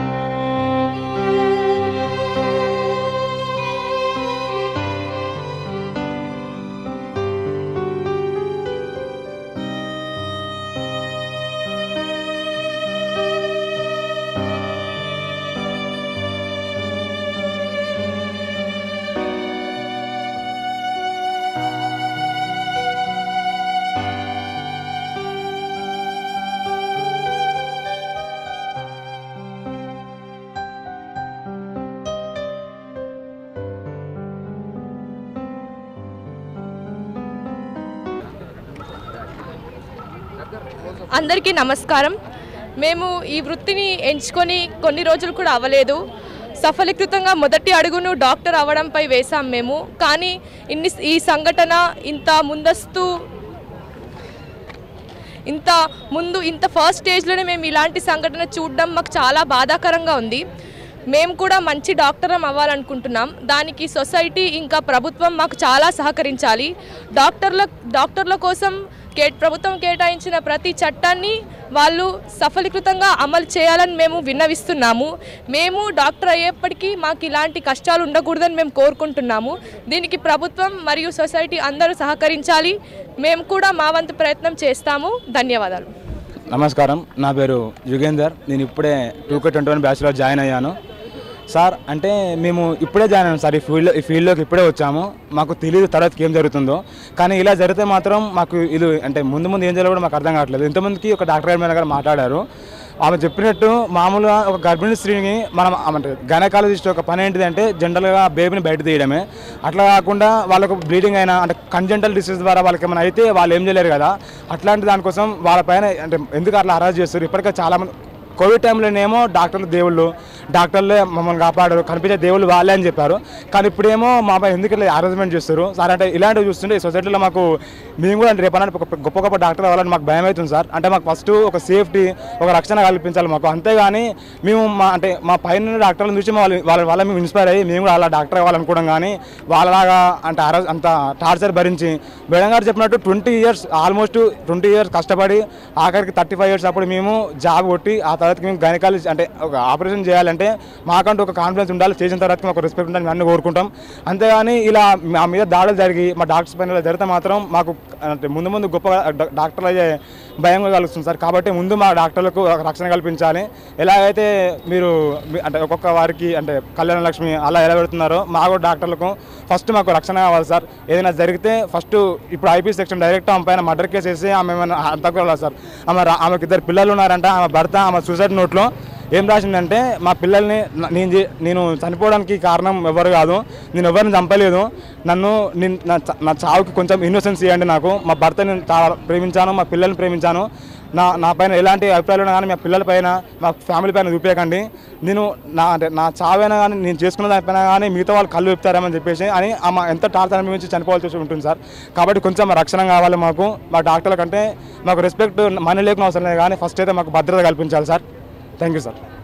అందరికీ నమస్కారం మేము ఈ వృత్తిని ఎంచుకొని కొన్ని రోజులు కూడా అవ్వలేదు సఫలీకృతంగా మొదటి అడుగును డాక్టర్ అవ్వడంపై వేశాం మేము కానీ ఇన్ని ఈ సంఘటన ఇంత ముందస్తు ఇంత ముందు ఇంత ఫస్ట్ స్టేజ్లోనే మేము ఇలాంటి సంఘటన చూడడం మాకు చాలా బాధాకరంగా ఉంది మేము కూడా మంచి డాక్టరం అవ్వాలనుకుంటున్నాం దానికి సొసైటీ ఇంకా ప్రభుత్వం మాకు చాలా సహకరించాలి డాక్టర్ల డాక్టర్ల కోసం కే ప్రభుత్వం కేటాయించిన ప్రతి చట్టాన్ని వాళ్ళు సఫలీకృతంగా అమలు చేయాలని మేము విన్నవిస్తున్నాము మేము డాక్టర్ అయ్యేప్పటికీ మాకు ఇలాంటి కష్టాలు ఉండకూడదని మేము కోరుకుంటున్నాము దీనికి ప్రభుత్వం మరియు సొసైటీ అందరూ సహకరించాలి మేము కూడా మా వంతు ప్రయత్నం చేస్తాము ధన్యవాదాలు నమస్కారం నా పేరు యుగేందర్ నేను ఇప్పుడే టూ కే ట్వంటీ వన్ బ్యాచ్లో జాయిన్ అయ్యాను సార్ అంటే మేము ఇప్పుడే జాయిన్ అయ్యాం సార్ ఈ ఫీల్డ్లో ఈ ఫీల్డ్లోకి ఇప్పుడే వచ్చాము మాకు తెలియదు తర్వాతకి ఏం జరుగుతుందో కానీ ఇలా జరిగితే మాత్రం మాకు ఇది అంటే ముందు ముందు ఏం చేయాలో కూడా మాకు అర్థం కావట్లేదు ఇంతమందికి ఒక డాక్టర్ గారి గారు మాట్లాడారు ఆమె చెప్పినట్టు మామూలుగా ఒక గర్భిణీ స్త్రీని మనం అంటే గైనకాలజిస్ట్ ఒక పని ఏంటిది అంటే జనరల్గా బేబీని బయట తీయడమే అట్లా కాకుండా వాళ్ళకు బ్లీడింగ్ అయినా అంటే కంజెంటల్ డిసీజ్ ద్వారా వాళ్ళకి ఏమైనా అయితే వాళ్ళు ఏం చేయలేరు కదా అట్లాంటి దానికోసం వాళ్ళపైన అంటే ఎందుకు అట్లా అరెస్ట్ చేస్తారు ఇప్పటికే చాలామంది కోవిడ్ టైంలోనేమో డాక్టర్లు దేవుళ్ళు డాక్టర్లే మమ్మల్ని కాపాడారు కనిపించే దేవుళ్ళు వాళ్ళే అని చెప్పారు కానీ ఇప్పుడేమో మా అబ్బాయి ఎందుకు ఇట్లా అరేంజ్మెంట్ చేస్తారు సార్ అంటే ఇలాంటివి చూస్తుంటే ఈ సొసైటీలో మాకు మేము కూడా అంటే రేపన్నా ఒక గొప్ప గొప్ప డాక్టర్ అవ్వాలని మాకు భయం అవుతుంది సార్ అంటే మాకు ఫస్ట్ ఒక సేఫ్టీ ఒక రక్షణ కల్పించాలి మాకు అంతేగాని మేము మా అంటే మా పైన డాక్టర్లను చూసి మా వాళ్ళ వాళ్ళ వల్ల మేము ఇన్స్పైర్ అయ్యి మేము కూడా అలా డాక్టర్ అవ్వాలనుకోవడం కానీ వాళ్ళలాగా అంటే అర అంత టార్చర్ భరించి మేడం గారు చెప్పినట్టు twenty years almost twenty years కష్టపడి ఆఖరికి థర్టీ ఫైవ్ ఇయర్స్ అప్పుడు మేము జాబ్ కొట్టి ఆ తర్వాత మేము గైనకాలజీ అంటే ఒక ఆపరేషన్ చేయాలంటే మాకంటూ ఒక కాన్ఫిడెన్స్ ఉండాలి చేసిన తర్వాత మాకు రెస్పెక్ట్ ఉండాలి మేము అన్ని కోరుకుంటాం అంతేగాని ఇలా మా మీద దాడులు జరిగి మా డాక్టర్స్ పైన ఇలా జరిగితే మాత్రం మాకు అంటే ముందు ముందు గొప్ప డా- డాక్టర్లు అయ్యే భయం కలుగుతుంది సార్ కాబట్టి ముందు మా డాక్టర్లకు ఒక రక్షణ కల్పించాలి ఎలాగైతే మీరు మీ- అంటే ఒక్కొక్క వారికి అంటే కళ్యాణ లక్ష్మి అలా ఎలా పెడుతున్నారో మా కూడా డాక్టర్లకు ఫస్ట్ మాకు రక్షణ కావాలి సార్ ఏదైనా జరిగితే ఫస్ట్ ఇప్పుడు ఐపీ సెక్షన్ డైరెక్ట్ ఆమె పైన మర్డర్ కేసు వేసి ఆమె ఏమైనా తక్కువ సార్ ఆమె రా- ఆమెకి ఇద్దరు పిల్లలు ఉన్నారంట ఆమె భర్త ఆమె సూసైడ్ నోట్లో ఏం రాసిందంటే మా పిల్లల్ని న- నేను చే- నేను చనిపోవడానికి కారణం ఎవరు కాదు నేను ఎవరిని చంపలేదు నన్ను నేను నా చ- నా చావుకి కొంచెం ఇన్నోసెన్స్ ఇవ్వండి నాకు మా భర్త నేను చాలా ప్రేమించాను మా పిల్లల్ని ప్రేమించాను నా నా పైన ఎలాంటి అభిప్రాయాలు ఉన్నా కానీ మా పిల్లల పైన మా ఫ్యామిలీ పైన చూపించకండి నేను నా అంటే నా చావైనా కానీ నేను చేసుకున్న దానిపైన కానీ మిగతా వాళ్ళు కళ్ళు చెప్తారేమని చెప్పేసి అని ఆమె ఎంత టార్చర్ అనుభవించి చనిపోవాల్సి ఉంటుంది సార్ కాబట్టి కొంచెం రక్షణ కావాలి మాకు మా డాక్టర్ల కంటే మాకు రెస్పెక్ట్ మనీ లేకుండా అవసరం లేదు కానీ ఫస్ట్ అయితే మాకు భద్రత కల్పించాలి సార్ థ్యాంక్ యూ సార్